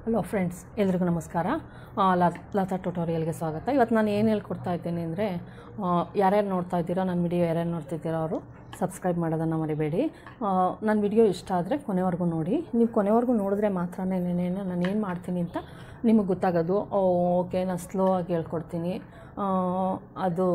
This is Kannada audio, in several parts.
ಹಲೋ ಫ್ರೆಂಡ್ಸ್ ಎಲ್ರಿಗೂ ನಮಸ್ಕಾರ ಆ, ಲ- ಲತಾ ಟ್ಯುಟೋರಿಯಲ್ಗೆ ಸ್ವಾಗತ ಇವತ್ತು ನಾನು ಏನು ಹೇಳ್ಕೊಡ್ತಾ ಇದ್ದೀನಿ ಅಂದರೆ ಯಾರ್ಯಾರು ನೋಡ್ತಾ ಇದ್ದೀರೋ ನನ್ನ ವಿಡಿಯೋ ಯಾರ್ಯಾರು ನೋಡ್ತಿದ್ದೀರೋ ಅವರು ಸಬ್ಸ್ಕ್ರೈಬ್ ಮಾಡೋದನ್ನು ಮರಿಬೇಡಿ ಆ, ನನ್ನ ವಿಡಿಯೋ ಇಷ್ಟ ಆದರೆ ಕೊನೆವರೆಗೂ ನೋಡಿ ನೀವು ಕೊನೆವರೆಗೂ ನೋಡಿದ್ರೆ ಮಾತ್ರನೇ ನೆನೇನು ನಾನು ಏನು ಮಾಡ್ತೀನಿ ಅಂತ ನಿಮಗೆ ಗೊತ್ತಾಗೋದು ಓಕೆ ನಾನು ಸ್ಲೋ ಆಗಿ ಹೇಳ್ಕೊಡ್ತೀನಿ ಆ, ಅದು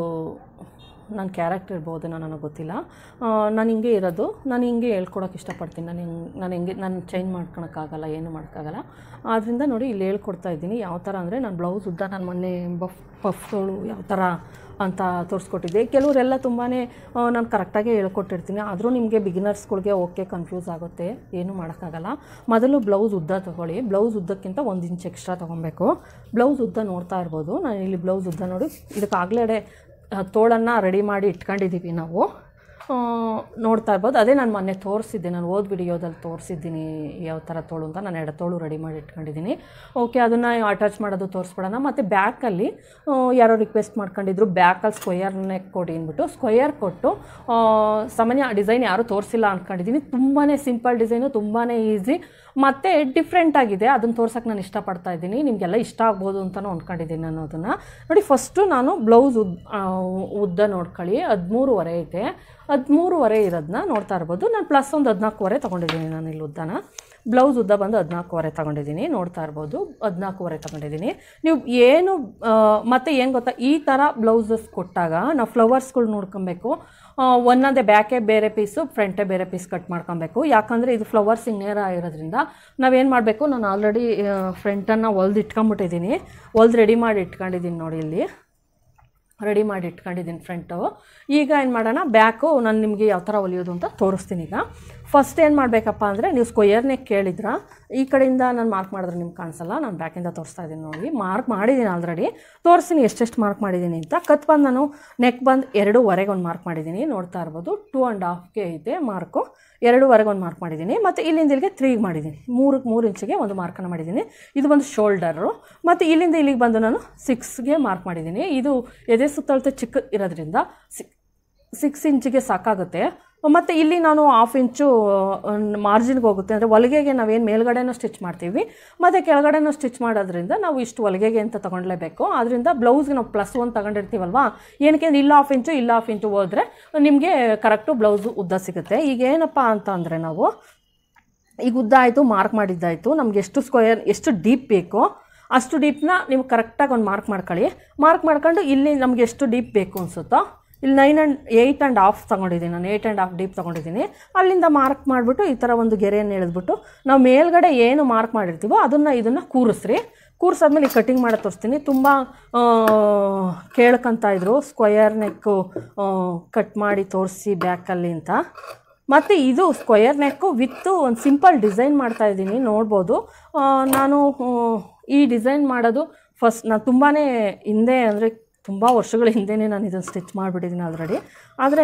ನನ್ನ ಕ್ಯಾರೆಕ್ಟರ್ ಇರ್ಬೋದು ನನಗೆ ಗೊತ್ತಿಲ್ಲ ನಾನು ಹಿಂಗೆ ಇರೋದು ನಾನು ಹಿಂಗೆ ಹೇಳ್ಕೊಡೋಕೆ ಇಷ್ಟಪಡ್ತೀನಿ ನಾನು ಹಿಂಗೆ ನಾನು ಹೆಂಗೆ ನಾನು ಚೇಂಜ್ ಮಾಡ್ಕೊಳಕ್ಕಾಗಲ್ಲ ಏನು ಮಾಡೋಕ್ಕಾಗಲ್ಲ ಆದ್ದರಿಂದ ನೋಡಿ ಇಲ್ಲಿ ಹೇಳ್ಕೊಡ್ತಾ ಇದ್ದೀನಿ ಯಾವ ಥರ ಅಂದರೆ ನಾನು ಬ್ಲೌಸ್ ಉದ್ದ ನಾನು ಮೊನ್ನೆ ಬಫ್ ಪಫ್ಗಳು ಯಾವ ಥರ ಅಂತ ತೋರಿಸ್ಕೊಟ್ಟಿದ್ದೆ ಕೆಲವರೆಲ್ಲ ತುಂಬಾ ನಾನು ಕರೆಕ್ಟಾಗಿ ಹೇಳ್ಕೊಟ್ಟಿರ್ತೀನಿ ಆದರೂ ನಿಮಗೆ ಬಿಗಿನರ್ಸ್ಗಳಿಗೆ ಓಕೆ ಕನ್ಫ್ಯೂಸ್ ಆಗುತ್ತೆ ಏನು ಮಾಡೋಕ್ಕಾಗಲ್ಲ ಮೊದಲು ಬ್ಲೌಸ್ ಉದ್ದ ತೊಗೊಳ್ಳಿ ಬ್ಲೌಸ್ ಉದ್ದಕ್ಕಿಂತ ಒಂದು ಇಂಚ್ ಎಕ್ಸ್ಟ್ರಾ ತೊಗೊಬೇಕು ಬ್ಲೌಸ್ ಉದ್ದ ನೋಡ್ತಾ ಇರ್ಬೋದು ನಾನು ಇಲ್ಲಿ ಬ್ಲೌಸ್ ಉದ್ದ ನೋಡಿ ಇದಕ್ಕಾಗಲೇ ತೋಳನ್ನು ರೆಡಿ ಮಾಡಿ ಇಟ್ಕೊಂಡಿದ್ದೀವಿ ನಾವು ಆ, ನೋಡ್ತಾ ಇರ್ಬೋದು ಅದೇ ನಾನು ಮೊನ್ನೆ ತೋರಿಸಿದ್ದೆ ನಾನು ಓದ್ ವಿಡಿಯೋದಲ್ಲಿ ತೋರಿಸಿದ್ದೀನಿ ಯಾವ ಥರ ತೋಳು ಅಂತ ನಾನು ಎರಡು ತೋಳು ರೆಡಿ ಮಾಡಿ ಇಟ್ಕೊಂಡಿದ್ದೀನಿ ಓಕೆ ಅದನ್ನು ಅಟ್ಯಾಚ್ ಮಾಡೋದು ತೋರಿಸ್ಬಿಡೋಣ ಮತ್ತು ಬ್ಯಾಕಲ್ಲಿ ಆ, ಯಾರೋ ರಿಕ್ವೆಸ್ಟ್ ಮಾಡ್ಕೊಂಡಿದ್ರು ಬ್ಯಾಕಲ್ಲಿ ಸ್ಕ್ವಯರ್ ನೆಕ್ ಕೊಡಿ ಅಂದ್ಬಿಟ್ಟು ಸ್ಕ್ವಯರ್ ಕೊಟ್ಟು ಆ, ಸಾಮಾನ್ಯ ಡಿಸೈನ್ ಯಾರೂ ತೋರಿಸಿಲ್ಲ ಅಂದ್ಕೊಂಡಿದ್ದೀನಿ ತುಂಬಾ ಸಿಂಪಲ್ ಡಿಸೈನು ತುಂಬಾ ಈಸಿ ಮತ್ತು ಡಿಫ್ರೆಂಟ್ ಆಗಿದೆ ಅದನ್ನು ತೋರ್ಸೋಕೆ ನಾನು ಇಷ್ಟಪಡ್ತಾ ಇದ್ದೀನಿ ನಿಮಗೆಲ್ಲ ಇಷ್ಟ ಆಗ್ಬೋದು ಅಂತಲೂ ಅಂದ್ಕೊಂಡಿದ್ದೀನಿ ನಾನು ಅದನ್ನು ನೋಡಿ ಫಸ್ಟು ನಾನು ಬ್ಲೌಸ್ ಉದ್ ಆ, ಉದ್ದ ನೋಡ್ಕೊಳ್ಳಿ ಹದಿಮೂರುವರೆ ಐತೆ ಹದಿಮೂರುವರೆ ಇರೋದನ್ನ ನೋಡ್ತಾ ಇರ್ಬೋದು ನಾನು ಪ್ಲಸ್ ಒಂದು ಹದಿನಾಲ್ಕುವರೆ ತೊಗೊಂಡಿದ್ದೀನಿ ನಾನು ಇಲ್ಲಿ ಉದ್ದನ ಬ್ಲೌಸ್ ಉದ್ದ ಬಂದು ಹದಿನಾಲ್ಕುವರೆ ತೊಗೊಂಡಿದ್ದೀನಿ ನೋಡ್ತಾ ಇರ್ಬೋದು ಹದಿನಾಲ್ಕುವರೆ ತೊಗೊಂಡಿದ್ದೀನಿ ನೀವು ಏನು ಆ, ಮತ್ತು ಏನು ಗೊತ್ತಾ ಈ ಥರ ಬ್ಲೌಸಸ್ ಕೊಟ್ಟಾಗ ನಾವು ಫ್ಲವರ್ಸ್ಗಳು ನೋಡ್ಕೊಬೇಕು ಆ, ಒಂದೊಂದೇ ಬ್ಯಾಕೆ ಬೇರೆ ಪೀಸು ಫ್ರಂಟೇ ಬೇರೆ ಪೀಸ್ ಕಟ್ ಮಾಡ್ಕೊಬೇಕು ಯಾಕಂದರೆ ಇದು ಫ್ಲವರ್ಸಿಂಗ್ ನೇರ ಇರೋದ್ರಿಂದ ನಾವೇನು ಮಾಡಬೇಕು ನಾನು ಆಲ್ರೆಡಿ ಫ್ರಂಟನ್ನು ಹೊಲ್ದು ಇಟ್ಕೊಂಬಿಟ್ಟಿದ್ದೀನಿ ಹೊಲ್ದು ರೆಡಿ ಮಾಡಿ ಇಟ್ಕೊಂಡಿದ್ದೀನಿ ನೋಡಿ ಇಲ್ಲಿ ರೆಡಿ ಮಾಡಿ ಇಟ್ಕೊಂಡಿದ್ದೀನಿ ಫ್ರಂಟು ಈಗ ಏನು ಮಾಡೋಣ ಬ್ಯಾಕು ನಾನು ನಿಮಗೆ ಯಾವ ಥರ ಹೊಲಿಯೋದು ಅಂತ ತೋರಿಸ್ತೀನಿ ಈಗ ಫಸ್ಟ್ ಏನು ಮಾಡಬೇಕಪ್ಪ ಅಂದರೆ ನೀವು ಸ್ಕ್ವಯರ್ನೇ ಕೇಳಿದ್ರ ಈ ಕಡೆಯಿಂದ ನಾನು ಮಾರ್ಕ್ ಮಾಡಿದ್ರೆ ನಿಮ್ಗೆ ಕಾಣಿಸಲ್ಲ ನಾನು ಬ್ಯಾಕಿಂದ ತೋರಿಸ್ತಾ ಇದ್ದೀನಿ ನೋಡಿ ಮಾರ್ಕ್ ಮಾಡಿದ್ದೀನಿ ಆಲ್ರೆಡಿ ತೋರಿಸ್ತೀನಿ ಎಷ್ಟೆಷ್ಟು ಮಾರ್ಕ್ ಮಾಡಿದ್ದೀನಿ ಅಂತ ಕತ್ ಬಂದು ನಾನು ನೆಕ್ ಬಂದು ಎರಡೂವರೆಗೆ ಒಂದು ಮಾರ್ಕ್ ಮಾಡಿದ್ದೀನಿ ನೋಡ್ತಾ ಇರ್ಬೋದು ಟೂ ಆ್ಯಂಡ್ ಹಾಫ್ಗೆ ಐತೆ ಮಾರ್ಕು ಎರಡೂವರೆಗೆ ಒಂದು ಮಾರ್ಕ್ ಮಾಡಿದ್ದೀನಿ ಮತ್ತು ಇಲ್ಲಿಂದ ಇಲ್ಲಿಗೆ ತ್ರೀಗೆ ಮಾಡಿದ್ದೀನಿ ಮೂರಕ್ಕೆ ಮೂರು ಇಂಚಿಗೆ ಒಂದು ಮಾರ್ಕನ್ನು ಮಾಡಿದ್ದೀನಿ ಇದು ಬಂದು ಶೋಲ್ಡರು ಮತ್ತು ಇಲ್ಲಿಂದ ಇಲ್ಲಿಗೆ ಬಂದು ನಾನು ಸಿಕ್ಸ್ಗೆ ಮಾರ್ಕ್ ಮಾಡಿದ್ದೀನಿ ಇದು ಎದೆ ಸುತ್ತಳತೆ ಚಿಕ್ಕ ಇರೋದ್ರಿಂದ ಸಿಕ್ ಸಿಕ್ಸ್ ಇಂಚಿಗೆ ಸಾಕಾಗುತ್ತೆ ಮತ್ತು ಇಲ್ಲಿ ನಾನು ಹಾಫ್ ಇಂಚು ಮಾರ್ಜಿನ್ಗೆ ಹೋಗುತ್ತೆ ಅಂದರೆ ಹೊಲಿಗೆಗೆ ನಾವೇನು ಮೇಲ್ಗಡೆನೂ ಸ್ಟಿಚ್ ಮಾಡ್ತೀವಿ ಮತ್ತು ಕೆಳಗಡೆನೂ ಸ್ಟಿಚ್ ಮಾಡೋದ್ರಿಂದ ನಾವು ಇಷ್ಟು ಹೊಲಿಗೆಗೆ ಅಂತ ತೊಗೊಳ್ಲೇಬೇಕು ಆದ್ದರಿಂದ ಬ್ಲೌಸ್ಗೆ ನಾವು ಪ್ಲಸ್ ಒನ್ ತೊಗೊಂಡಿರ್ತೀವಲ್ವಾ ಏನಕ್ಕೆ ಅಂದ್ರೆ ಇಲ್ಲ ಹಾಫ್ ಇಂಚು ಇಲ್ಲ ಹಾಫ್ ಇಂಚು ಹೋದರೆ ನಿಮಗೆ ಕರೆಕ್ಟು ಬ್ಲೌಸು ಉದ್ದ ಸಿಗುತ್ತೆ ಈಗ ಏನಪ್ಪ ಅಂತ ಅಂದರೆ ನಾವು ಈಗ ಉದ್ದ ಆಯಿತು ಮಾರ್ಕ್ ಮಾಡಿದ್ದಾಯಿತು ನಮ್ಗೆ ಎಷ್ಟು ಸ್ಕ್ವಯರ್ ಎಷ್ಟು ಡೀಪ್ ಬೇಕೋ ಅಷ್ಟು ಡೀಪ್ನ ನೀವು ಕರೆಕ್ಟಾಗಿ ಒಂದು ಮಾರ್ಕ್ ಮಾಡ್ಕೊಳ್ಳಿ ಮಾರ್ಕ್ ಮಾಡ್ಕೊಂಡು ಇಲ್ಲಿ ನಮ್ಗೆ ಎಷ್ಟು ಡೀಪ್ ಬೇಕು ಅನಿಸುತ್ತೋ ಇಲ್ಲಿ nine and eight and half ತೊಗೊಂಡಿದ್ದೀನಿ ನಾನು ಏಯ್ಟ್ ಆ್ಯಂಡ್ ಹಾಫ್ ಡೀಪ್ ತೊಗೊಂಡಿದ್ದೀನಿ ಅಲ್ಲಿಂದ ಮಾರ್ಕ್ ಮಾಡಿಬಿಟ್ಟು ಈ ಥರ ಒಂದು ಗೆರೆಯನ್ನು ಎಳೆದ್ಬಿಟ್ಟು ನಾವು ಮೇಲ್ಗಡೆ ಏನು ಮಾರ್ಕ್ ಮಾಡಿರ್ತೀವೋ ಅದನ್ನು ಇದನ್ನು ಕೂರಿಸ್ರಿ ಕೂರ್ಸಾದ್ಮೇಲೆ ಈ ಕಟಿಂಗ್ ಮಾಡೋದು ತೋರಿಸ್ತೀನಿ ತುಂಬ ಕೇಳ್ಕೊಂತ ಇದ್ರು ಸ್ಕ್ವಯರ್ ನೆಕ್ಕು ಕಟ್ ಮಾಡಿ ತೋರಿಸಿ ಬ್ಯಾಕಲ್ಲಿ ಅಂತ ಮತ್ತು ಇದು ಸ್ಕ್ವಯರ್ ನೆಕ್ಕು ವಿತ್ತು ಒಂದು ಸಿಂಪಲ್ ಡಿಸೈನ್ ಮಾಡ್ತಾ ಇದ್ದೀನಿ ನೋಡ್ಬೋದು ಆ, ನಾನು ಆ, ಈ ಡಿಸೈನ್ ಮಾಡೋದು ಫಸ್ಟ್ ನಾನು ತುಂಬಾ ಹಿಂದೆ ಅಂದರೆ ತುಂಬ ವರ್ಷಗಳ ಹಿಂದೆನೇ ನಾನು ಇದನ್ನು ಸ್ಟಿಚ್ ಮಾಡಿಬಿಟ್ಟಿದ್ದೀನಿ ಆಲ್ರೆಡಿ ಆದರೆ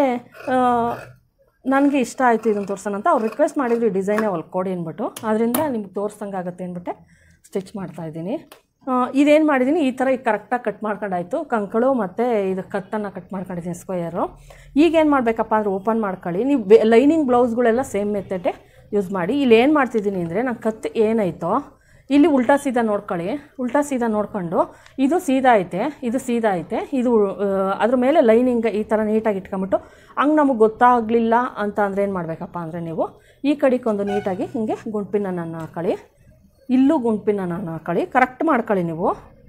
ನನಗೆ ಇಷ್ಟ ಆಯಿತು ಇದನ್ನು ತೋರ್ಸೋಣ ಅಂತ ಅವ್ರು ರಿಕ್ವೆಸ್ಟ್ ಮಾಡಿದ್ರು ಈ ಡಿಸೈನೇ ಹೊಲ್ಕೊಡಿ ಅಂದ್ಬಿಟ್ಟು ಅದರಿಂದ ನಿಮ್ಗೆ ತೋರ್ಸಂಗೆ ಆಗುತ್ತೆ ಅಂದ್ಬಿಟ್ಟೆ ಸ್ಟಿಚ್ ಮಾಡ್ತಾಯಿದ್ದೀನಿ ಇದೇನು ಮಾಡಿದ್ದೀನಿ ಈ ಥರ ಈಗ ಕರೆಕ್ಟಾಗಿ ಕಟ್ ಮಾಡ್ಕೊಂಡಾಯ್ತು ಕಂಕಳು ಮತ್ತು ಇದು ಕತ್ತನ್ನು ಕಟ್ ಮಾಡ್ಕೊಂಡಿದ್ದೀನಿ ಸ್ಕ್ವಯರು ಈಗೇನು ಮಾಡಬೇಕಪ್ಪ ಅಂದರೆ ಓಪನ್ ಮಾಡ್ಕೊಳ್ಳಿ ನೀವು ಬೆ ಲೈನಿಂಗ್ ಬ್ಲೌಸ್ಗಳೆಲ್ಲ ಸೇಮ್ ಮೆಥಡೇ ಯೂಸ್ ಮಾಡಿ ಇಲ್ಲಿ ಏನು ಮಾಡ್ತಿದ್ದೀನಿ ಅಂದರೆ ನಾನು ಕತ್ತು ಏನಾಯ್ತೋ ಇಲ್ಲಿ ಉಲ್ಟಾ ಸೀದಾ ನೋಡ್ಕೊಳ್ಳಿ ಉಲ್ಟಾ ಸೀದಾ ನೋಡ್ಕೊಂಡು ಇದು ಸೀದಾ ಐತೆ ಇದು ಸೀದಾ ಐತೆ ಇದು ಆ, ಅದ್ರ ಮೇಲೆ ಲೈನಿಂಗ್ ಈ ಥರ ನೀಟಾಗಿ ಇಟ್ಕೊಂಬಿಟ್ಟು ಹಂಗೆ ನಮಗೆ ಗೊತ್ತಾಗಲಿಲ್ಲ ಅಂತ ಅಂದರೆ ಏನು ಮಾಡಬೇಕಪ್ಪ ಅಂದರೆ ನೀವು ಈ ಕಡೆಗೊಂದು ನೀಟಾಗಿ ಹಿಂಗೆ ಗುಂಡ್ಪಿನನ್ನು ಹಾಕೊಳ್ಳಿ ಇಲ್ಲೂ ಗುಂಡ್ಪಿನನ್ನು ಹಾಕೊಳ್ಳಿ ಕರೆಕ್ಟ್ ಮಾಡ್ಕೊಳ್ಳಿ ನೀವು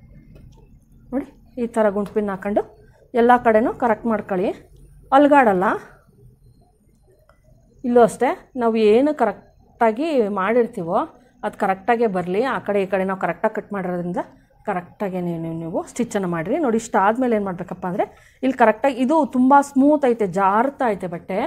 ನೋಡಿ ಈ ಥರ ಗುಂಡ್ಪಿನ ಹಾಕೊಂಡು ಎಲ್ಲ ಕಡೆನೂ ಕರೆಕ್ಟ್ ಮಾಡ್ಕೊಳ್ಳಿ ಅಲ್ಗಾಡಲ್ಲ ಇಲ್ಲೂ ಅಷ್ಟೇ ನಾವು ಏನು ಕರೆಕ್ಟಾಗಿ ಮಾಡಿರ್ತೀವೋ ಅದು ಕರೆಕ್ಟಾಗೇ ಬರಲಿ ಆ ಕಡೆ ಈ ಕಡೆ ನಾವು ಕರೆಕ್ಟಾಗಿ ಕಟ್ ಮಾಡಿರೋದ್ರಿಂದ ಕರೆಕ್ಟಾಗಿ ನೀವು ನೀವು ನೀವು ಸ್ಟಿಚ್ಚನ್ನು ಮಾಡಿರಿ ನೋಡಿ ಇಷ್ಟ ಆದಮೇಲೆ ಏನು ಮಾಡಬೇಕಪ್ಪ ಅಂದರೆ ಇಲ್ಲಿ ಕರೆಕ್ಟಾಗಿ ಇದು ತುಂಬ ಸ್ಮೂತ್ ಐತೆ ಜಾರ್ತಾ ಐತೆ ಬಟ್ಟೆ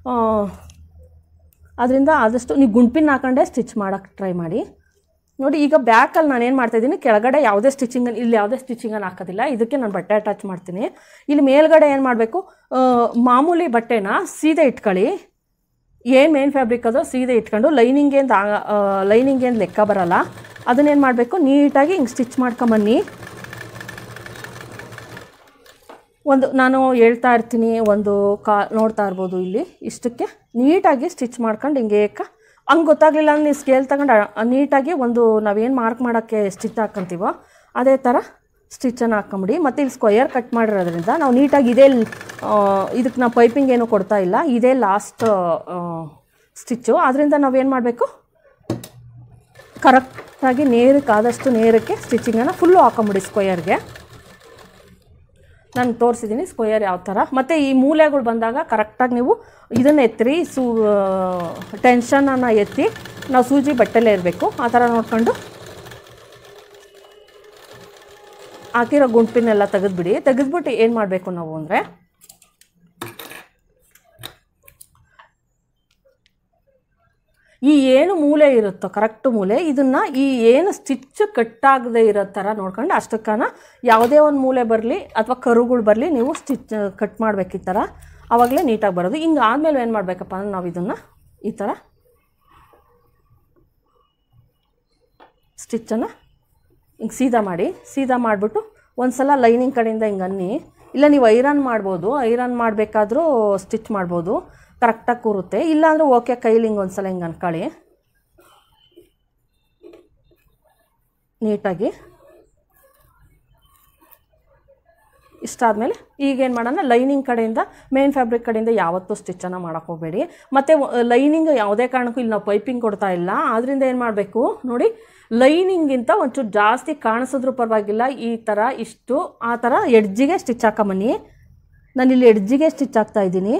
ಅದರಿಂದ ಆದಷ್ಟು ನೀವು ಗುಂಪಿನ ಹಾಕೊಂಡೇ ಸ್ಟಿಚ್ ಮಾಡೋಕ್ಕೆ ಟ್ರೈ ಮಾಡಿ ನೋಡಿ ಈಗ ಬ್ಯಾಕಲ್ಲಿ ನಾನು ಏನು ಮಾಡ್ತಾಯಿದ್ದೀನಿ ಕೆಳಗಡೆ ಯಾವುದೇ ಸ್ಟಿಚಿಂಗ್ ಇಲ್ಲಿ ಯಾವುದೇ ಸ್ಟಿಚಿಂಗನ್ನು ಹಾಕೋದಿಲ್ಲ ಇದಕ್ಕೆ ನಾನು ಬಟ್ಟೆ ಅಟ್ಯಾಚ್ ಮಾಡ್ತೀನಿ ಇಲ್ಲಿ ಮೇಲ್ಗಡೆ ಏನು ಮಾಡಬೇಕು ಮಾಮೂಲಿ ಬಟ್ಟೆನ ಸೀದಾ ಇಟ್ಕೊಳ್ಳಿ ಏನು ಮೇನ್ ಫ್ಯಾಬ್ರಿಕ್ ಅದೋ ಸೀದಾ ಇಟ್ಕೊಂಡು ಲೈನಿಂಗ್ ಏನು ಲೈನಿಂಗ್ ಏನು ಲೆಕ್ಕ ಬರಲ್ಲ ಅದನ್ನೇನು ಮಾಡಬೇಕು ನೀಟಾಗಿ ಹಿಂಗೆ ಸ್ಟಿಚ್ ಮಾಡ್ಕೊಂಬನ್ನಿ ಒಂದು ನಾನು ಹೇಳ್ತಾ ಇರ್ತೀನಿ ಒಂದು ಕಾ ನೋಡ್ತಾ ಇರ್ಬೋದು ಇಲ್ಲಿ ಇಷ್ಟಕ್ಕೆ ನೀಟಾಗಿ ಸ್ಟಿಚ್ ಮಾಡ್ಕೊಂಡು ಹಿಂಗೆ ಏಕ ಹಂಗೆ ಗೊತ್ತಾಗಲಿಲ್ಲ ಅಂದ್ರೆ ನೀವು ಸ್ಕೇಲ್ ತಗೊಂಡು ನೀಟಾಗಿ ಒಂದು ನಾವೇನು ಮಾರ್ಕ್ ಮಾಡೋಕ್ಕೆ ಸ್ಟಿಚ್ ಹಾಕ್ಕೊಂತೀವೋ ಅದೇ ಥರ ಸ್ಟಿಚ್ಚನ್ನು ಹಾಕ್ಕೊಂಬಿಡಿ ಮತ್ತು ಇಲ್ಲಿ ಸ್ಕ್ವಯರ್ ಕಟ್ ಮಾಡಿರೋದ್ರಿಂದ ನಾವು ನೀಟಾಗಿ ಇದೇ ಇದಕ್ಕೆ ನಾವು ಪೈಪಿಂಗ್ ಏನೂ ಕೊಡ್ತಾ ಇಲ್ಲ ಇದೇ ಲಾಸ್ಟ್ ಸ್ಟಿಚ್ಚು ಆದ್ದರಿಂದ ನಾವೇನು ಮಾಡಬೇಕು ಕರೆಕ್ಟಾಗಿ ನೇರಕ್ಕೆ ಆದಷ್ಟು ನೇರಕ್ಕೆ ಸ್ಟಿಚಿಂಗನ್ನು ಫುಲ್ಲು ಹಾಕೊಂಬಿಡಿ ಸ್ಕ್ವಯರ್ಗೆ ನಾನು ತೋರಿಸಿದ್ದೀನಿ ಸ್ಕ್ವಯರ್ ಯಾವ ಥರ ಮತ್ತು ಈ ಮೂಲೆಗಳು ಬಂದಾಗ ಕರೆಕ್ಟಾಗಿ ನೀವು ಇದನ್ನು ಎತ್ತಿರಿ ಸೂ ಟೆನ್ಷನನ್ನು ಎತ್ತಿ ನಾವು ಸೂಜಿ ಬಟ್ಟೆಲೇ ಇರಬೇಕು ಆ ಥರ ನೋಡ್ಕೊಂಡು ಹಾಕಿರೋ ಗುಂಪಿನೆಲ್ಲ ತೆಗೆದ್ಬಿಡಿ ತೆಗೆದ್ಬಿಟ್ಟು ಏನು ಮಾಡಬೇಕು ನಾವು ಅಂದರೆ ಈ ಏನು ಮೂಲೆ ಇರುತ್ತೋ ಕರೆಕ್ಟ್ ಮೂಲೆ ಇದನ್ನು ಈ ಏನು ಸ್ಟಿಚ್ ಕಟ್ಟಾಗದೆ ಇರೋ ಥರ ನೋಡ್ಕೊಂಡು ಅಷ್ಟಕ್ಕನ ಯಾವುದೇ ಒಂದು ಮೂಲೆ ಬರಲಿ ಅಥವಾ ಕರುಗಳು ಬರಲಿ ನೀವು ಸ್ಟಿಚ್ ಕಟ್ ಮಾಡಬೇಕು ಈ ಥರ ಆವಾಗಲೇ ನೀಟಾಗಿ ಬರೋದು ಹಿಂಗೆ ಆದಮೇಲೆ ಏನು ಮಾಡಬೇಕಪ್ಪ ಅಂದ್ರೆ ನಾವು ಇದನ್ನು ಈ ಥರ ಸ್ಟಿಚ್ಚನ್ನು ಹಿಂಗೆ ಸೀದಾ ಮಾಡಿ ಸೀದಾ ಮಾಡಿಬಿಟ್ಟು ಒಂದು ಸಲ ಲೈನಿಂಗ್ ಕಡೆಯಿಂದ ಹಿಂಗೆ ಅನ್ನಿ ಇಲ್ಲ ನೀವು ಐರನ್ ಮಾಡ್ಬೋದು ಐರನ್ ಮಾಡಬೇಕಾದ್ರೂ ಸ್ಟಿಚ್ ಮಾಡ್ಬೋದು ಕರೆಕ್ಟಾಗಿ ಕೂರುತ್ತೆ ಇಲ್ಲಾಂದ್ರೆ ಓಕೆ ಕೈಲಿ ಹಿಂಗೆ ಒಂದು ಸಲ ಹಿಂಗೆ ಅನ್ಕೊಳ್ಳಿ ನೀಟಾಗಿ ಇಷ್ಟಾದಮೇಲೆ ಈಗೇನು ಮಾಡೋಣ ಲೈನಿಂಗ್ ಕಡೆಯಿಂದ ಮೇನ್ ಫ್ಯಾಬ್ರಿಕ್ ಕಡೆಯಿಂದ ಯಾವತ್ತೂ ಸ್ಟಿಚ್ಚನ್ನು ಮಾಡೋಕ್ಕೆ ಹೋಗಬೇಡಿ ಮತ್ತು ಲೈನಿಂಗ್ ಯಾವುದೇ ಕಾರಣಕ್ಕೂ ಇಲ್ಲಿ ನಾವು ಪೈಪಿಂಗ್ ಕೊಡ್ತಾ ಇಲ್ಲ ಆದ್ದರಿಂದ ಏನು ಮಾಡಬೇಕು ನೋಡಿ ಲೈನಿಂಗಿಂತ ಒಂಚೂರು ಜಾಸ್ತಿ ಕಾಣಿಸಿದ್ರೂ ಪರವಾಗಿಲ್ಲ ಈ ಥರ ಇಷ್ಟು ಆ ಥರ ಎಡ್ಜಿಗೆ ಸ್ಟಿಚ್ ಹಾಕೊಂಬನ್ನಿ ನಾನಿಲ್ಲಿ ಎಡ್ಜಿಗೆ ಸ್ಟಿಚ್ ಹಾಕ್ತಾ ಇದ್ದೀನಿ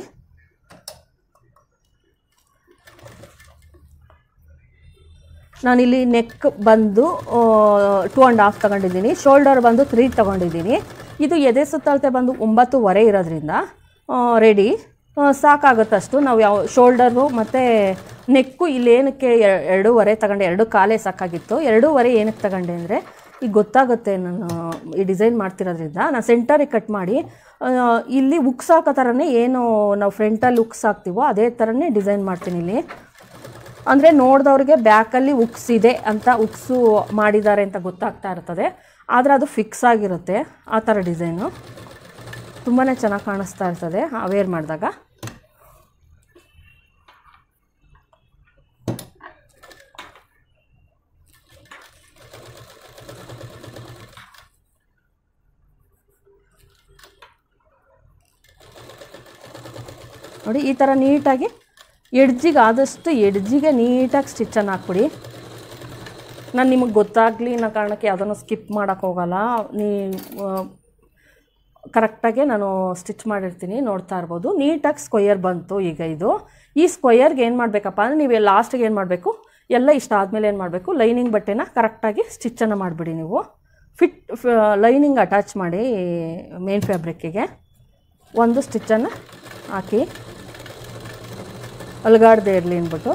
ನಾನಿಲ್ಲಿ ನೆಕ್ ಬಂದು ಟೂ ಆ್ಯಂಡ್ ಹಾಫ್ ತೊಗೊಂಡಿದ್ದೀನಿ ಶೋಲ್ಡರ್ ಬಂದು ತ್ರೀ ತೊಗೊಂಡಿದ್ದೀನಿ ಇದು ಎದೆ ಸುತ್ತಳತೆ ಬಂದು ಒಂಬತ್ತುವರೆ ಇರೋದ್ರಿಂದ ರೆಡಿ ಸಾಕಾಗುತ್ತಷ್ಟು ನಾವು ಯಾವ ಶೋಲ್ಡರು ಮತ್ತು ನೆಕ್ಕು ಇಲ್ಲೇನಕ್ಕೆ ಎ- ಎರಡೂವರೆ ತಗೊಂಡೆ ಎರಡು ಕಾಲೇ ಸಾಕಾಗಿತ್ತು ಎರಡೂವರೆ ಏನಕ್ಕೆ ತಗೊಂಡೆ ಅಂದರೆ ಈಗ ಗೊತ್ತಾಗುತ್ತೆ ನಾನು ಈ ಡಿಸೈನ್ ಮಾಡ್ತಿರೋದ್ರಿಂದ ನಾನು ಸೆಂಟರಿಗೆ ಕಟ್ ಮಾಡಿ ಆ, ಇಲ್ಲಿ ಉಕ್ಸ್ ಹಾಕೋ ಥರನೇ ಏನು ನಾವು ಫ್ರಂಟಲ್ಲಿ ಉಕ್ಸ್ ಹಾಕ್ತೀವೋ ಅದೇ ಥರನೇ ಡಿಸೈನ್ ಮಾಡ್ತೀನಿ ಇಲ್ಲಿ ಅಂದರೆ ನೋಡಿದವ್ರಿಗೆ ಬ್ಯಾಕಲ್ಲಿ ಉಕ್ಸ್ ಇದೆ ಅಂತ ಉಕ್ಸು ಮಾಡಿದ್ದಾರೆ ಅಂತ ಗೊತ್ತಾಗ್ತಾ ಇರ್ತದೆ ಆದರೆ ಅದು ಫಿಕ್ಸ್ ಆಗಿರುತ್ತೆ ಆ ಥರ ಡಿಸೈನು ತುಂಬಾ ಚೆನ್ನಾಗಿ ಕಾಣಿಸ್ತಾ ಇರ್ತದೆ ವೇರ್ ಮಾಡಿದಾಗ ನೋಡಿ ಈ ಥರ ನೀಟಾಗಿ ಎಡ್ಜಿಗೆ ಆದಷ್ಟು ಎಡ್ಜಿಗೆ ನೀಟಾಗಿ ಸ್ಟಿಚ್ಚನ್ನು ಹಾಕ್ಬಿಡಿ ನಾನು ನಿಮಗೆ ಗೊತ್ತಾಗಲಿ ಅನ್ನೋ ಕಾರಣಕ್ಕೆ ಯಾವುದನ್ನು ಸ್ಕಿಪ್ ಮಾಡೋಕ್ಕೆ ಹೋಗಲ್ಲ ನೀ ಕರೆಕ್ಟಾಗೆ ನಾನು ಸ್ಟಿಚ್ ಮಾಡಿರ್ತೀನಿ ನೋಡ್ತಾ ಇರ್ಬೋದು ನೀಟಾಗಿ ಸ್ಕ್ವಯರ್ ಬಂತು ಈಗ ಇದು ಈ ಸ್ಕ್ವಯರ್ಗೆ ಏನು ಮಾಡಬೇಕಪ್ಪ ಅಂದರೆ ನೀವು ಲಾಸ್ಟಿಗೆ ಏನು ಮಾಡಬೇಕು ಎಲ್ಲ ಇಷ್ಟ ಆದಮೇಲೆ ಏನು ಮಾಡಬೇಕು ಲೈನಿಂಗ್ ಬಟ್ಟೆನ ಕರೆಕ್ಟಾಗಿ ಸ್ಟಿಚ್ಚನ್ನು ಮಾಡಿಬಿಡಿ ನೀವು ಫಿಟ್ ಲೈನಿಂಗ್ ಅಟ್ಯಾಚ್ ಮಾಡಿ ಮೇನ್ ಫ್ಯಾಬ್ರಿಕ್ಕಿಗೆ ಒಂದು ಸ್ಟಿಚ್ಚನ್ನು ಹಾಕಿ ಅಲ್ಗಾಡದೆ ಇರಲಿ ಅಂದ್ಬಿಟ್ಟು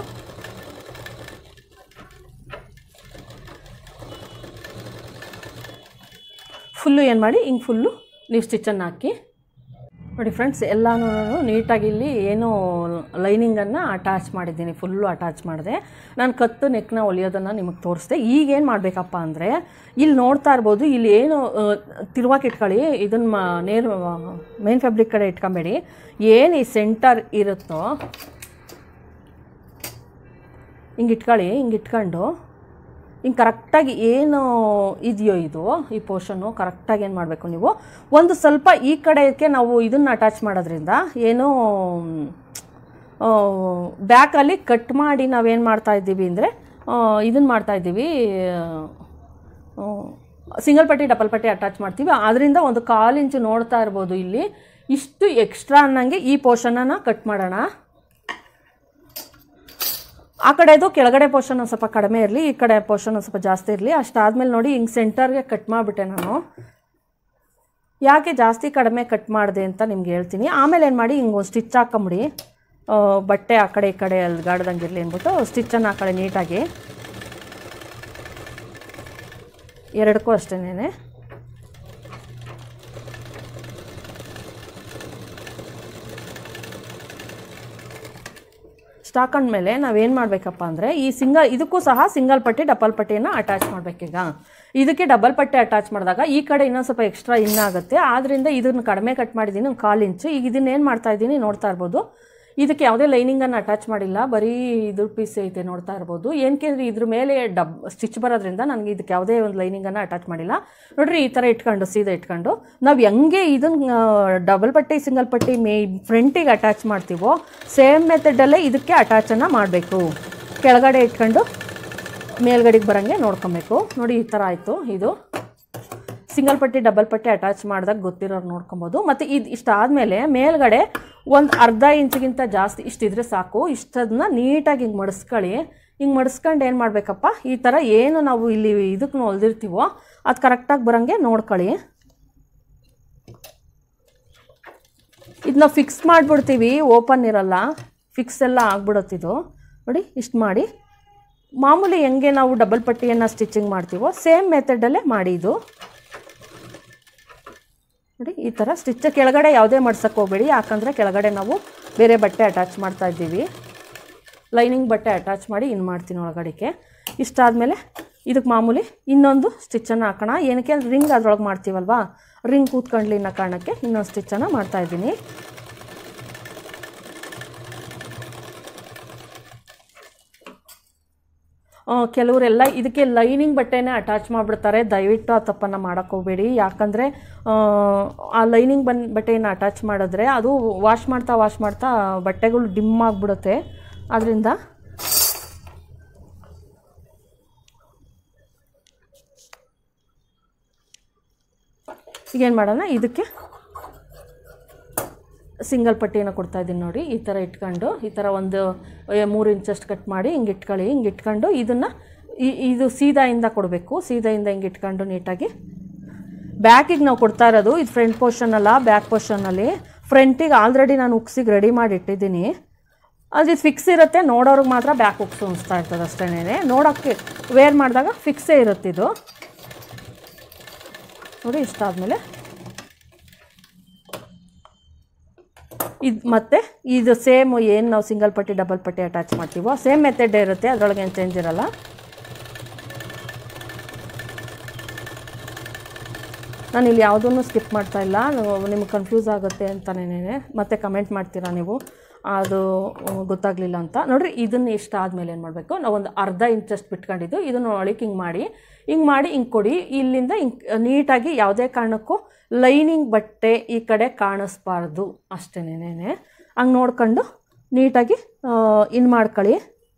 ಫುಲ್ಲು ಏನು ಮಾಡಿ ಹಿಂಗೆ ಫುಲ್ಲು ನೀವು ಸ್ಟಿಚ್ಚನ್ನು ಹಾಕಿ ನೋಡಿ ಫ್ರೆಂಡ್ಸ್ ಎಲ್ಲನೂ ನೀಟಾಗಿ ಇಲ್ಲಿ ಏನು ಲೈನಿಂಗನ್ನು ಅಟ್ಯಾಚ್ ಮಾಡಿದ್ದೀನಿ ಫುಲ್ಲು ಅಟ್ಯಾಚ್ ಮಾಡಿದೆ ನಾನು ಕತ್ತು ನೆಕ್ನ ಹೊಲಿಯೋದನ್ನು ನಿಮಗೆ ತೋರಿಸ್ದೆ ಈಗ ಏನು ಮಾಡಬೇಕಪ್ಪ ಅಂದರೆ ಇಲ್ಲಿ ನೋಡ್ತಾ ಇರ್ಬೋದು ಇಲ್ಲಿ ಏನು ತಿರುವಾಕ್ ಇಟ್ಕೊಳ್ಳಿ ಇದನ್ನು ನೇರ ಮೇನ್ ಫ್ಯಾಬ್ರಿಕ್ ಕಡೆ ಇಟ್ಕೊಂಬೇಡಿ ಏನು ಈ ಸೆಂಟರ್ ಇರುತ್ತೋ ಹಿಂಗೆ ಇಟ್ಕೊಳ್ಳಿ ಹಿಂಗೆ ಇಟ್ಕೊಂಡು ಹಿಂಗೆ ಕರೆಕ್ಟಾಗಿ ಏನು ಇದೆಯೋ ಇದು ಈ ಪೋರ್ಷನ್ನು ಕರೆಕ್ಟಾಗಿ ಏನು ಮಾಡಬೇಕು ನೀವು ಒಂದು ಸ್ವಲ್ಪ ಈ ಕಡೆಗೆ ನಾವು ಇದನ್ನು ಅಟ್ಯಾಚ್ ಮಾಡೋದ್ರಿಂದ ಏನು ಬ್ಯಾಕಲ್ಲಿ ಕಟ್ ಮಾಡಿ ನಾವೇನು ಮಾಡ್ತಾ ಇದ್ದೀವಿ ಅಂದರೆ ಇದನ್ನು ಮಾಡ್ತಾ ಇದ್ದೀವಿ ಸಿಂಗಲ್ ಪಟ್ಟಿ ಡಬಲ್ ಪಟ್ಟಿ ಅಟ್ಯಾಚ್ ಮಾಡ್ತೀವಿ ಅದರಿಂದ ಒಂದು ಕಾಲು ಇಂಚು ನೋಡ್ತಾ ಇರ್ಬೋದು ಇಲ್ಲಿ ಇಷ್ಟು ಎಕ್ಸ್ಟ್ರಾ ಅನ್ನಂಗೆ ಈ ಪೋರ್ಷನನ್ನು ಕಟ್ ಮಾಡೋಣ ಆ ಕಡೆದು ಕೆಳಗಡೆ ಪೋರ್ಷನ್ ಒಂದು ಸ್ವಲ್ಪ ಕಡಿಮೆ ಇರಲಿ ಈ ಕಡೆ ಪೋರ್ಷನ್ ಒಂದು ಸ್ವಲ್ಪ ಜಾಸ್ತಿ ಇರಲಿ ಅಷ್ಟಾದಮೇಲೆ ನೋಡಿ ಹಿಂಗೆ ಸೆಂಟರ್ಗೆ ಕಟ್ ಮಾಡಿಬಿಟ್ಟೆ ನಾನು ಯಾಕೆ ಜಾಸ್ತಿ ಕಡಿಮೆ ಕಟ್ ಮಾಡಿದೆ ಅಂತ ನಿಮ್ಗೆ ಹೇಳ್ತೀನಿ ಆಮೇಲೆ ಏನು ಮಾಡಿ ಹಿಂಗೆ ಒಂದು ಸ್ಟಿಚ್ ಹಾಕೊಂಬಿಡಿ ಆ, ಬಟ್ಟೆ ಆ ಕಡೆ ಈ ಕಡೆ ಅಲ್ಗಾಡ್ದಂಗೆ ಇರಲಿ ಅಂದ್ಬಿಟ್ಟು ಸ್ಟಿಚ್ಚನ್ನು ಆ ಕಡೆ ನೀಟಾಗಿ ಎರಡಕ್ಕೂ ಅಷ್ಟೇನೆ ಸ್ಟಾಕೊಂಡ್ಮೇಲೆ ನಾವೇನು ಮಾಡಬೇಕಪ್ಪ ಅಂದರೆ ಈ ಸಿಂಗಲ್ ಇದಕ್ಕೂ ಸಹ ಸಿಂಗಲ್ ಪಟ್ಟಿ ಡಬಲ್ ಪಟ್ಟಿಯನ್ನು ಅಟ್ಯಾಚ್ ಮಾಡಬೇಕೀಗ ಇದಕ್ಕೆ ಡಬಲ್ ಪಟ್ಟಿ ಅಟ್ಯಾಚ್ ಮಾಡಿದಾಗ ಈ ಕಡೆ ಇನ್ನೊಂದು ಸ್ವಲ್ಪ ಎಕ್ಸ್ಟ್ರಾ ಇನ್ನಾಗುತ್ತೆ ಆದ್ದರಿಂದ ಇದನ್ನು ಕಡಿಮೆ ಕಟ್ ಮಾಡಿದ್ದೀನಿ ಒಂದು ಕಾಲು ಇಂಚು ಈಗ ಇದನ್ನೇನು ಮಾಡ್ತಾ ಇದ್ದೀನಿ ನೋಡ್ತಾ ಇರ್ಬೋದು ಇದಕ್ಕೆ ಯಾವುದೇ ಲೈನಿಂಗನ್ನು ಅಟ್ಯಾಚ್ ಮಾಡಿಲ್ಲ ಬರೀ ಇದ್ರ ಪೀಸ್ ಐತೆ ನೋಡ್ತಾ ಇರ್ಬೋದು ಏನಕ್ಕೆ ಅಂದರೆ ಇದ್ರ ಮೇಲೆ ಡಬ್ ಸ್ಟಿಚ್ ಬರೋದ್ರಿಂದ ನನಗೆ ಇದಕ್ಕೆ ಯಾವುದೇ ಒಂದು ಲೈನಿಂಗನ್ನು ಅಟ್ಯಾಚ್ ಮಾಡಿಲ್ಲ ನೋಡ್ರಿ ಈ ಥರ ಇಟ್ಕೊಂಡು ಸೀದಾ ಇಟ್ಕೊಂಡು ನಾವು ಹೆಂಗೆ ಇದನ್ನು ಡಬಲ್ ಪಟ್ಟಿ ಸಿಂಗಲ್ ಪಟ್ಟಿ ಮೇ ಫ್ರಂಟಿಗೆ ಅಟ್ಯಾಚ್ ಮಾಡ್ತೀವೋ ಸೇಮ್ ಮೆಥಡಲ್ಲೇ ಇದಕ್ಕೆ ಅಟ್ಯಾಚನ್ನು ಮಾಡಬೇಕು ಕೆಳಗಡೆ ಇಟ್ಕೊಂಡು ಮೇಲ್ಗಡೆಗೆ ಬರೋಂಗೆ ನೋಡ್ಕೊಬೇಕು ನೋಡಿ ಈ ಥರ ಆಯಿತು ಇದು ಸಿಂಗಲ್ ಪಟ್ಟಿ ಡಬಲ್ ಪಟ್ಟಿ ಅಟ್ಯಾಚ್ ಮಾಡಿದಾಗ ಗೊತ್ತಿರೋರು ನೋಡ್ಕೊಬೋದು ಮತ್ತು ಇದು ಇಷ್ಟಾದಮೇಲೆ ಮೇಲ್ಗಡೆ ಒಂದು ಅರ್ಧ ಇಂಚಿಗಿಂತ ಜಾಸ್ತಿ ಇಷ್ಟಿದ್ರೆ ಸಾಕು ಇಷ್ಟದನ್ನ ನೀಟಾಗಿ ಹಿಂಗೆ ಮಡಿಸ್ಕೊಳ್ಳಿ ಹಿಂಗೆ ಮಡಿಸ್ಕೊಂಡು ಏನು ಮಾಡಬೇಕಪ್ಪ ಈ ಥರ ಏನು ನಾವು ಇಲ್ಲಿ ಇದಕ್ಕೆ ಹೊಲ್ದಿರ್ತೀವೋ ಅದು ಕರೆಕ್ಟಾಗಿ ಬರೋಂಗೆ ನೋಡ್ಕೊಳ್ಳಿ ಇದನ್ನ ಫಿಕ್ಸ್ ಮಾಡಿಬಿಡ್ತೀವಿ ಓಪನ್ ಇರಲ್ಲ ಫಿಕ್ಸ್ ಎಲ್ಲ ಆಗ್ಬಿಡುತ್ತಿದು ನೋಡಿ ಇಷ್ಟು ಮಾಡಿ ಮಾಮೂಲಿ ಹೆಂಗೆ ನಾವು ಡಬಲ್ ಪಟ್ಟಿಯನ್ನು ಸ್ಟಿಚಿಂಗ್ ಮಾಡ್ತೀವೋ ಸೇಮ್ ಮೆಥಡಲ್ಲೇ ಮಾಡಿ ಇದು ನೋಡಿ ಈ ಥರ ಸ್ಟಿಚ್ ಕೆಳಗಡೆ ಯಾವುದೇ ಮಾಡ್ಸಕ್ಕೆ ಹೋಗಬೇಡಿ ಯಾಕಂದರೆ ಕೆಳಗಡೆ ನಾವು ಬೇರೆ ಬಟ್ಟೆ ಅಟ್ಯಾಚ್ ಮಾಡ್ತಾ ಇದ್ದೀವಿ ಲೈನಿಂಗ್ ಬಟ್ಟೆ ಅಟ್ಯಾಚ್ ಮಾಡಿ ಇನ್ನು ಮಾಡ್ತೀನಿ ಒಳಗಡೆಗೆ ಇಷ್ಟಾದಮೇಲೆ ಇದಕ್ಕೆ ಮಾಮೂಲಿ ಇನ್ನೊಂದು ಸ್ಟಿಚ್ಚನ್ನು ಹಾಕೋಣ ಏನಕ್ಕೆ ಅಂದ್ರೆ ರಿಂಗ್ ಅದ್ರೊಳಗೆ ಮಾಡ್ತೀವಲ್ವಾ ರಿಂಗ್ ಕೂತ್ಕೊಂಡ್ಲಿ ಅನ್ನೋ ಕಾರಣಕ್ಕೆ ಇನ್ನೊಂದು ಸ್ಟಿಚ್ಚನ್ನು ಮಾಡ್ತಾಯಿದ್ದೀನಿ ಕೆಲವರೆಲ್ಲ ಇದಕ್ಕೆ ಲೈನಿಂಗ್ ಬಟ್ಟೆನೇ ಅಟ್ಯಾಚ್ ಮಾಡಿಬಿಡ್ತಾರೆ ದಯವಿಟ್ಟು ಆ ತಪ್ಪನ್ನು ಮಾಡೋಕ್ಕೆ ಹೋಗಬೇಡಿ ಯಾಕಂದರೆ ಆ ಲೈನಿಂಗ್ ಬನ್ ಬಟ್ಟೆಯನ್ನು ಅಟ್ಯಾಚ್ ಮಾಡಿದ್ರೆ ಅದು ವಾಶ್ ಮಾಡ್ತಾ ವಾಶ್ ಮಾಡ್ತಾ ಬಟ್ಟೆಗಳು ಡಿಮ್ ಆಗಿಬಿಡುತ್ತೆ ಆದ್ದರಿಂದ ಈಗೇನು ಮಾಡೋಣ ಇದಕ್ಕೆ ಸಿಂಗಲ್ ಪಟ್ಟಿಯನ್ನು ಕೊಡ್ತಾ ಇದ್ದೀನಿ ನೋಡಿ ಈ ಥರ ಇಟ್ಕೊಂಡು ಈ ಥರ ಒಂದು ಏ, ಮೂರು ಇಂಚಷ್ಟು ಕಟ್ ಮಾಡಿ ಹಿಂಗೆ ಇಟ್ಕೊಳ್ಳಿ ಹಿಂಗೆ ಇಟ್ಕೊಂಡು ಇದನ್ನು ಇದು ಸೀದಾಯಿಂದ ಕೊಡಬೇಕು ಸೀದಾಯಿಂದ ಹಿಂಗೆ ಇಟ್ಕೊಂಡು ನೀಟಾಗಿ ಬ್ಯಾಕಿಗೆ ನಾವು ಕೊಡ್ತಾ ಇರೋದು ಇದು ಫ್ರಂಟ್ ಪೋರ್ಷನ್ ಅಲ್ಲ ಬ್ಯಾಕ್ ಪೋರ್ಷನಲ್ಲಿ ಫ್ರಂಟಿಗೆ ಆಲ್ರೆಡಿ ನಾನು ಉಕ್ಸಿಗೆ ರೆಡಿ ಮಾಡಿ ಇಟ್ಟಿದ್ದೀನಿ ಅದು ಇದು ಫಿಕ್ಸ್ ಇರುತ್ತೆ ನೋಡೋರಿಗೆ ಮಾತ್ರ ಬ್ಯಾಕ್ ಉಕ್ಸು ಅನಿಸ್ತಾ ಇರ್ತದೆ ಅಷ್ಟೇ ನೋಡೋಕ್ಕೆ ವೇರ್ ಮಾಡಿದಾಗ ಫಿಕ್ಸೇ ಇರುತ್ತೆ ಇದು ನೋಡಿ ಇಷ್ಟಾದಮೇಲೆ ಇದು ಮತ್ತೆ ಇದು ಸೇಮ್ ಏನು ನಾವು ಸಿಂಗಲ್ ಪಟ್ಟಿ ಡಬಲ್ ಪಟ್ಟಿ ಅಟ್ಯಾಚ್ ಮಾಡ್ತೀವೋ ಸೇಮ್ ಮೆಥಡ್ ಇರುತ್ತೆ ಅದರೊಳಗೆ ಏನು ಚೇಂಜ್ ಇರಲ್ಲ ನಾನು ಇಲ್ಲಿ ಯಾವುದನ್ನು ಸ್ಕಿಪ್ ಮಾಡ್ತಾ ಇಲ್ಲ ನಿಮ್ಗೆ ಕನ್ಫ್ಯೂಸ್ ಆಗುತ್ತೆ ಅಂತಲೇ ಮತ್ತೆ ಕಮೆಂಟ್ ಮಾಡ್ತೀರಾ ನೀವು ಅದು ಗೊತ್ತಾಗಲಿಲ್ಲ ಅಂತ ನೋಡಿರಿ ಇದನ್ನು ಇಷ್ಟ ಆದಮೇಲೆ ಏನು ಮಾಡಬೇಕು ನಾವು ಒಂದು ಅರ್ಧ ಇಂಚಷ್ಟು ಬಿಟ್ಕೊಂಡಿದ್ದು ಇದನ್ನು ಒಳಗೆ ಹಿಂಗೆ ಮಾಡಿ ಹಿಂಗೆ ಮಾಡಿ ಹಿಂಗೆ ಕೊಡಿ ಇಲ್ಲಿಂದ ಹಿಂಗೆ ನೀಟಾಗಿ ಯಾವುದೇ ಕಾರಣಕ್ಕೂ ಲೈನಿಂಗ್ ಬಟ್ಟೆ ಈ ಕಡೆ ಕಾಣಿಸ್ಬಾರ್ದು ಅಷ್ಟೇನೇನೆ ಹಂಗೆ ನೋಡ್ಕೊಂಡು ನೀಟಾಗಿ ಇನ್ ಮಾಡ್ಕೊಳ್ಳಿ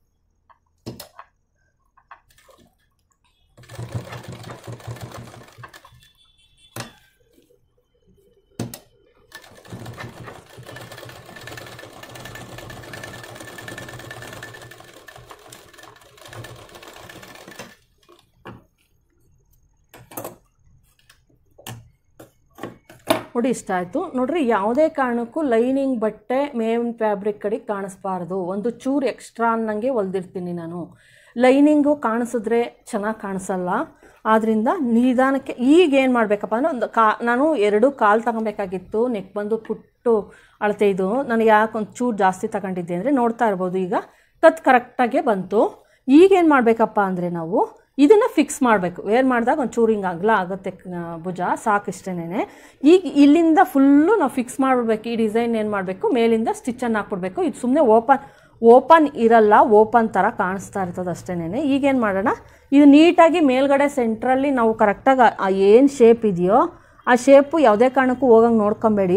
ನೋಡಿ ಇಷ್ಟ ಆಯಿತು ನೋಡ್ರಿ ಯಾವುದೇ ಕಾರಣಕ್ಕೂ ಲೈನಿಂಗ್ ಬಟ್ಟೆ ಮೇನ್ ಫ್ಯಾಬ್ರಿಕ್ ಕಡೆಗೆ ಕಾಣಿಸ್ಬಾರ್ದು ಒಂದು ಚೂರು ಎಕ್ಸ್ಟ್ರಾ ಅನ್ನಂಗೆ ಹೊಲ್ದಿರ್ತೀನಿ ನಾನು ಲೈನಿಂಗು ಕಾಣಿಸಿದ್ರೆ ಚೆನ್ನಾಗಿ ಕಾಣಿಸಲ್ಲ ಆದ್ದರಿಂದ ನಿಧಾನಕ್ಕೆ ಈಗ ಏನು ಮಾಡಬೇಕಪ್ಪ ಅಂದರೆ ಒಂದು ಕಾ ನಾನು ಎರಡು ಕಾಲು ತಗೊಬೇಕಾಗಿತ್ತು ನೆಕ್ ಬಂದು ಪುಟ್ಟು ಅಳತೆ ಇದು ನನಗೆ ಯಾಕೆ ಒಂದು ಚೂರು ಜಾಸ್ತಿ ತಗೊಂಡಿದ್ದೆ ಅಂದರೆ ನೋಡ್ತಾ ಇರ್ಬೋದು ಈಗ ಕತ್ ಕರೆಕ್ಟಾಗೆ ಬಂತು ಈಗೇನು ಮಾಡಬೇಕಪ್ಪ ಅಂದರೆ ನಾವು ಇದನ್ನು ಫಿಕ್ಸ್ ಮಾಡಬೇಕು ವೇರ್ ಮಾಡಿದಾಗ ಒಂದು ಚೂರು ಹಿಂಗೆ ಅಗಲ ಆಗುತ್ತೆ ಕ- ಭುಜ ಸಾಕಿಷ್ಟೇನೆ ಈಗ ಇಲ್ಲಿಂದ ಫುಲ್ಲು ನಾವು ಫಿಕ್ಸ್ ಮಾಡಿಬಿಡ್ಬೇಕು ಈ ಡಿಸೈನ್ ಏನು ಮಾಡಬೇಕು ಮೇಲಿಂದ ಸ್ಟಿಚ್ಚನ್ನು ಹಾಕ್ಬಿಡ್ಬೇಕು ಇದು ಸುಮ್ಮನೆ ಓಪನ್ ಓಪನ್ ಇರಲ್ಲ ಓಪನ್ ಥರ ಕಾಣಿಸ್ತಾ ಇರ್ತದೆ ಅಷ್ಟೇನೆ ಈಗೇನು ಮಾಡೋಣ ಇದು ನೀಟಾಗಿ ಮೇಲ್ಗಡೆ ಸೆಂಟ್ರಲ್ಲಿ ನಾವು ಕರೆಕ್ಟಾಗಿ ಆ ಏನು ಶೇಪ್ ಇದೆಯೋ ಆ ಶೇಪು ಯಾವುದೇ ಕಾರಣಕ್ಕೂ ಹೋಗಂಗೆ ನೋಡ್ಕೊಬೇಡಿ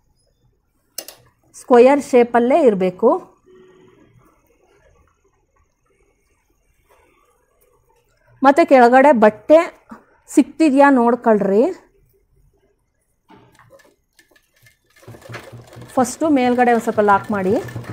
ಸ್ಕ್ವಯರ್ ಶೇಪಲ್ಲೇ ಇರಬೇಕು ಮತ್ತು ಕೆಳಗಡೆ ಬಟ್ಟೆ ಸಿಕ್ತಿದೆಯಾ ನೋಡ್ಕೊಳ್ರಿ ಫಸ್ಟು ಮೇಲ್ಗಡೆ ಒಂದು ಸ್ವಲ್ಪ ಲಾಕ್ ಮಾಡಿ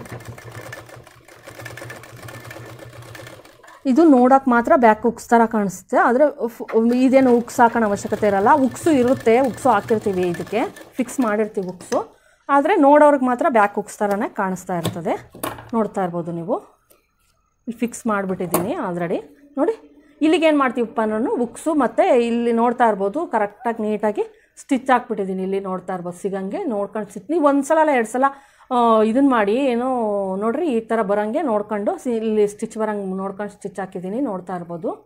ಇದು ನೋಡೋಕೆ ಮಾತ್ರ ಬ್ಯಾಕ್ ಉಕ್ಸ್ ಥರ ಕಾಣಿಸುತ್ತೆ ಆದರೆ ಇದೇನು ಉಕ್ಸ್ ಹಾಕೋಣ ಅವಶ್ಯಕತೆ ಇರಲ್ಲ ಉಕ್ಸು ಇರುತ್ತೆ ಉಕ್ಸು ಹಾಕಿರ್ತೀವಿ ಇದಕ್ಕೆ ಫಿಕ್ಸ್ ಮಾಡಿರ್ತೀವಿ ಉಕ್ಸು ಆದರೆ ನೋಡೋರಿಗೆ ಮಾತ್ರ ಬ್ಯಾಕ್ ಉಕ್ಸ್ ಥರನೇ ಕಾಣಿಸ್ತಾ ಇರ್ತದೆ ನೋಡ್ತಾ ಇರ್ಬೋದು ನೀವು ಇಲ್ಲಿ ಫಿಕ್ಸ್ ಮಾಡಿಬಿಟ್ಟಿದ್ದೀನಿ ಆಲ್ರೆಡಿ ನೋಡಿ ಇಲ್ಲಿಗೆ ಏನು ಮಾಡ್ತೀವಪ್ಪ ನಾನು ಉಕ್ಸು ಮತ್ತು ಇಲ್ಲಿ ನೋಡ್ತಾ ಇರ್ಬೋದು ಕರೆಕ್ಟಾಗಿ ನೀಟಾಗಿ ಸ್ಟಿಚ್ ಹಾಕ್ಬಿಟ್ಟಿದ್ದೀನಿ ಇಲ್ಲಿ ನೋಡ್ತಾ ಇರ್ಬೋದು ಸಿಗಂಗೆ ನೋಡ್ಕೊಂಡು ಸ್ಟಿಚ್ ನೀವು ಒಂದು ಸಲ ಅಲ್ಲ ಎರಡು ಸಲ ಇದನ್ನು ಮಾಡಿ ಏನೋ ನೋಡ್ರಿ ಈ ಥರ ಬರೋಂಗೆ ನೋಡ್ಕೊಂಡು ಸಿ- ಇಲ್ಲಿ ಸ್ಟಿಚ್ ಬರೋಂಗೆ ನೋಡ್ಕೊಂಡು ಸ್ಟಿಚ್ ಹಾಕಿದ್ದೀನಿ ನೋಡ್ತಾ ಇರ್ಬೋದು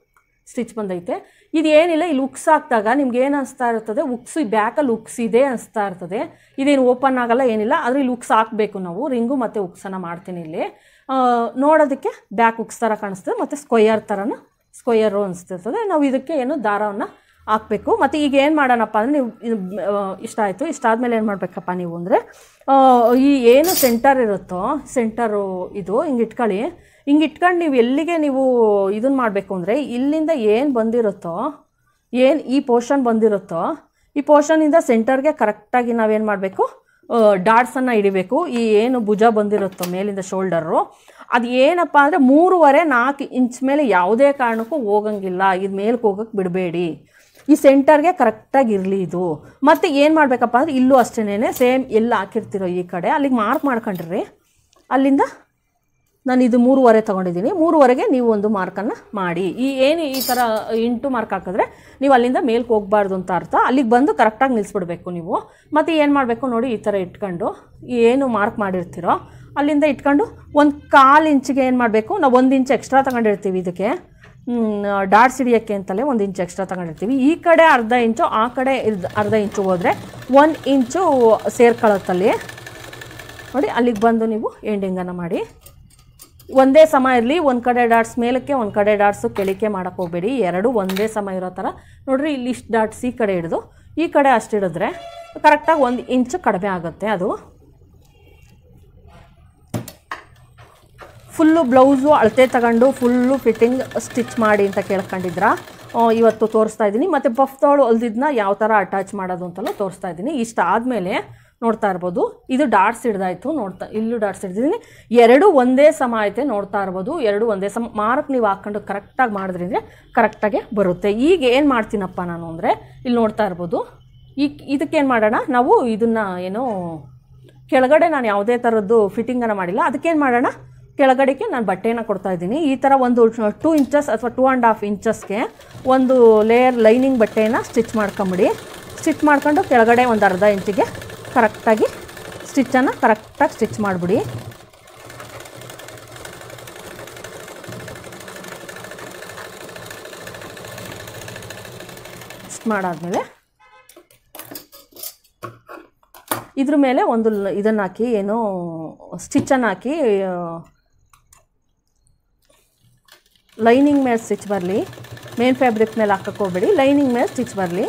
ಸ್ಟಿಚ್ ಬಂದೈತೆ ಇದು ಏನಿಲ್ಲ ಇಲ್ಲಿ ಉಕ್ಸ್ ಹಾಕಿದಾಗ ನಿಮ್ಗೆ ಏನು ಅನಿಸ್ತಾ ಇರ್ತದೆ ಉಕ್ಸ್ ಬ್ಯಾಕಲ್ಲಿ ಉಕ್ಸ್ ಇದೆ ಅನಿಸ್ತಾ ಇರ್ತದೆ ಇದೇನು ಓಪನ್ ಆಗಲ್ಲ ಏನಿಲ್ಲ ಆದರೆ ಇಲ್ಲಿ ಉಕ್ಸ್ ಹಾಕಬೇಕು ನಾವು ರಿಂಗು ಮತ್ತು ಉಕ್ಸನ್ನು ಮಾಡ್ತೀನಿ ಇಲ್ಲಿ ಆ, ನೋಡೋದಕ್ಕೆ ಬ್ಯಾಕ್ ಉಕ್ಸ್ ಥರ ಕಾಣಿಸ್ತದೆ ಮತ್ತು ಸ್ಕ್ವಯರ್ ಥರನ ಸ್ಕ್ವಯರು ಅನಿಸ್ತಿರ್ತದೆ ನಾವು ಇದಕ್ಕೆ ಏನು ದಾರವನ್ನು ಹಾಕಬೇಕು ಮತ್ತು ಈಗ ಏನು ಮಾಡೋಣಪ್ಪ ಅಂದರೆ ನೀವು ಇದು, ಆ, ಇಷ್ಟ ಆಯಿತು ಇಷ್ಟಾದಮೇಲೆ ಏನು ಮಾಡಬೇಕಪ್ಪ ನೀವು ಅಂದರೆ ಈ ಏನು ಸೆಂಟರ್ ಇರುತ್ತೋ ಸೆಂಟರು ಇದು ಹಿಂಗೆ ಇಟ್ಕೊಳ್ಳಿ ಹಿಂಗೆ ಇಟ್ಕೊಂಡು ನೀವು ಎಲ್ಲಿಗೆ ನೀವು ಇದನ್ನು ಮಾಡಬೇಕು ಅಂದರೆ ಇಲ್ಲಿಂದ ಏನು ಬಂದಿರುತ್ತೋ ಏನು ಈ ಪೋರ್ಷನ್ ಬಂದಿರುತ್ತೋ ಈ ಪೋರ್ಷನಿಂದ ಸೆಂಟರ್ಗೆ ಕರೆಕ್ಟಾಗಿ ನಾವೇನು ಮಾಡಬೇಕು ಡಾಟ್ಸನ್ನು ಹಿಡಿಬೇಕು ಈ ಏನು ಭುಜ ಬಂದಿರುತ್ತೋ ಮೇಲಿಂದ ಶೋಲ್ಡರು ಅದು ಏನಪ್ಪ ಅಂದರೆ ಮೂರುವರೆ ನಾಲ್ಕು ಇಂಚ್ ಮೇಲೆ ಯಾವುದೇ ಕಾರಣಕ್ಕೂ ಹೋಗಂಗಿಲ್ಲ ಇದು ಮೇಲ್ಗೆ ಹೋಗಕ್ಕೆ ಬಿಡಬೇಡಿ ಈ ಸೆಂಟರ್ಗೆ ಕರೆಕ್ಟಾಗಿ ಇರಲಿ ಇದು ಮತ್ತು ಏನು ಮಾಡಬೇಕಪ್ಪ ಅಂದರೆ ಇಲ್ಲೂ ಅಷ್ಟೇನೆ ಸೇಮ್ ಎಲ್ಲ ಹಾಕಿರ್ತಿರೋ ಈ ಕಡೆ ಅಲ್ಲಿಗೆ ಮಾರ್ಕ್ ಮಾಡ್ಕೊಂಡ್ರಿ ಅಲ್ಲಿಂದ ನಾನು ಇದು ಮೂರುವರೆ ತೊಗೊಂಡಿದ್ದೀನಿ ಮೂರುವರೆಗೆ ನೀವು ಒಂದು ಮಾರ್ಕನ್ನು ಮಾಡಿ ಈ ಏನು ಈ ಥರ ಇಂಟು ಮಾರ್ಕ್ ಹಾಕಿದ್ರೆ ನೀವು ಅಲ್ಲಿಂದ ಮೇಲ್ಗೆ ಹೋಗಬಾರ್ದು ಅಂತ ಅರ್ಥ ಅಲ್ಲಿಗೆ ಬಂದು ಕರೆಕ್ಟಾಗಿ ನಿಲ್ಲಿಸ್ಬಿಡ್ಬೇಕು ನೀವು ಮತ್ತು ಏನು ಮಾಡಬೇಕು ನೋಡಿ ಈ ಥರ ಇಟ್ಕೊಂಡು ಏನು ಮಾರ್ಕ್ ಮಾಡಿರ್ತೀರೋ ಅಲ್ಲಿಂದ ಇಟ್ಕೊಂಡು ಒಂದು ಕಾಲು ಇಂಚಿಗೆ ಏನು ಮಾಡಬೇಕು ನಾವು ಒಂದು ಇಂಚ್ ಎಕ್ಸ್ಟ್ರಾ ತಗೊಂಡಿರ್ತೀವಿ ಇದಕ್ಕೆ ಡಾಟ್ಸ್ ಹಿಡಿಯೋಕ್ಕೆ ಅಂತಲೇ ಒಂದು ಇಂಚ್ ಎಕ್ಸ್ಟ್ರಾ ತಗೊಂಡಿರ್ತೀವಿ ಈ ಕಡೆ ಅರ್ಧ ಇಂಚು ಆ ಕಡೆ ಇರ್ದ್- ಅರ್ಧ ಇಂಚು ಹೋದರೆ ಒಂದು ಇಂಚು ಸೇರ್ಕೊಳ್ಳುತ್ತಲ್ಲಿ ನೋಡಿ ಅಲ್ಲಿಗೆ ಬಂದು ನೀವು ಎಂಡಿಂಗನ್ನು ಮಾಡಿ ಒಂದೇ ಸಮ ಇರಲಿ ಒಂದು ಕಡೆ ಡಾಟ್ಸ್ ಮೇಲಕ್ಕೆ ಒಂದು ಕಡೆ ಡಾಟ್ಸು ಕೆಳಿಕೆ ಮಾಡೋಕ್ಕೆ ಹೋಗಬೇಡಿ ಎರಡು ಒಂದೇ ಸಮ ಇರೋ ಥರ ನೋಡ್ರಿ ಇಲ್ಲಿ ಇಷ್ಟು ಡಾಟ್ಸ್ ಈ ಕಡೆ ಹಿಡಿದು ಈ ಕಡೆ ಅಷ್ಟು ಹಿಡಿದ್ರೆ ಕರೆಕ್ಟಾಗಿ ಒಂದು ಇಂಚು ಕಡಿಮೆ ಆಗುತ್ತೆ ಅದು ಫುಲ್ಲು ಬ್ಲೌಸು ಅಳತೆ ತಗೊಂಡು ಫುಲ್ಲು ಫಿಟ್ಟಿಂಗ್ ಸ್ಟಿಚ್ ಮಾಡಿ ಅಂತ ಕೇಳ್ಕೊಂಡಿದ್ರಾ ಆ, ಇವತ್ತು ತೋರಿಸ್ತಾ ಇದ್ದೀನಿ ಮತ್ತು ಪಫ್ ತೋಳು ಹೊಲ್ದಿದ್ನ ಯಾವ ಥರ ಅಟ್ಯಾಚ್ ಮಾಡೋದು ಅಂತಲೂ ತೋರಿಸ್ತಾ ಇದ್ದೀನಿ ಇಷ್ಟ ಆದಮೇಲೆ ನೋಡ್ತಾ ಇರ್ಬೋದು ಇದು ಡಾಟ್ಸ್ ಹಿಡ್ದಾಯ್ತು ನೋಡ್ತಾ ಇಲ್ಲೂ ಡಾಟ್ಸ್ ಹಿಡ್ದಿದ್ದೀನಿ ಎರಡು ಒಂದೇ ಸಮ ಐತೆ ನೋಡ್ತಾ ಇರ್ಬೋದು ಎರಡು ಒಂದೇ ಸಮ ಮಾರ್ಕ್ ನೀವು ಹಾಕ್ಕೊಂಡು ಕರೆಕ್ಟಾಗಿ ಮಾಡಿದ್ರಿ ಅಂದರೆ ಕರೆಕ್ಟಾಗೆ ಬರುತ್ತೆ ಈಗ ಏನು ಮಾಡ್ತೀನಪ್ಪ ನಾನು ಅಂದರೆ ಇಲ್ಲಿ ನೋಡ್ತಾ ಇರ್ಬೋದು ಈಗ ಇದಕ್ಕೇನು ಮಾಡೋಣ ನಾವು ಇದನ್ನು ಏನೋ ಕೆಳಗಡೆ ನಾನು ಯಾವುದೇ ಥರದ್ದು ಫಿಟ್ಟಿಂಗನ್ನು ಮಾಡಿಲ್ಲ ಅದಕ್ಕೇನು ಮಾಡೋಣ ಕೆಳಗಡೆಗೆ ನಾನು ಬಟ್ಟೆನ ಕೊಡ್ತಾ ಇದ್ದೀನಿ ಈ ಥರ ಒಂದು ಟೂ ಇಂಚಸ್ ಅಥವಾ ಟೂ ಆ್ಯಂಡ್ ಹಾಫ್ ಇಂಚಸ್ಗೆ ಒಂದು ಲೇಯರ್ ಲೈನಿಂಗ್ ಬಟ್ಟೆನ ಸ್ಟಿಚ್ ಮಾಡ್ಕೊಂಬಿಡಿ ಸ್ಟಿಚ್ ಮಾಡ್ಕೊಂಡು ಕೆಳಗಡೆ ಒಂದು ಅರ್ಧ ಇಂಚಿಗೆ ಕರೆಕ್ಟಾಗಿ ಸ್ಟಿಚ್ಚನ್ನು ಕರೆಕ್ಟಾಗಿ ಸ್ಟಿಚ್ ಮಾಡಿಬಿಡಿ ಸ್ಟಿಚ್ ಮಾಡಾದ್ಮೇಲೆ ಇದ್ರ ಮೇಲೆ ಒಂದು ಇದನ್ನು ಹಾಕಿ ಏನು ಸ್ಟಿಚ್ಚನ್ನು ಹಾಕಿ ಲೈನಿಂಗ್ ಮೇಲೆ ಸ್ಟಿಚ್ ಬರಲಿ ಮೇನ್ ಫ್ಯಾಬ್ರಿಕ್ ಮೇಲೆ ಹಾಕಕ್ಕೆ ಹೋಗ್ಬೇಡಿ ಲೈನಿಂಗ್ ಮೇಲೆ ಸ್ಟಿಚ್ ಬರಲಿ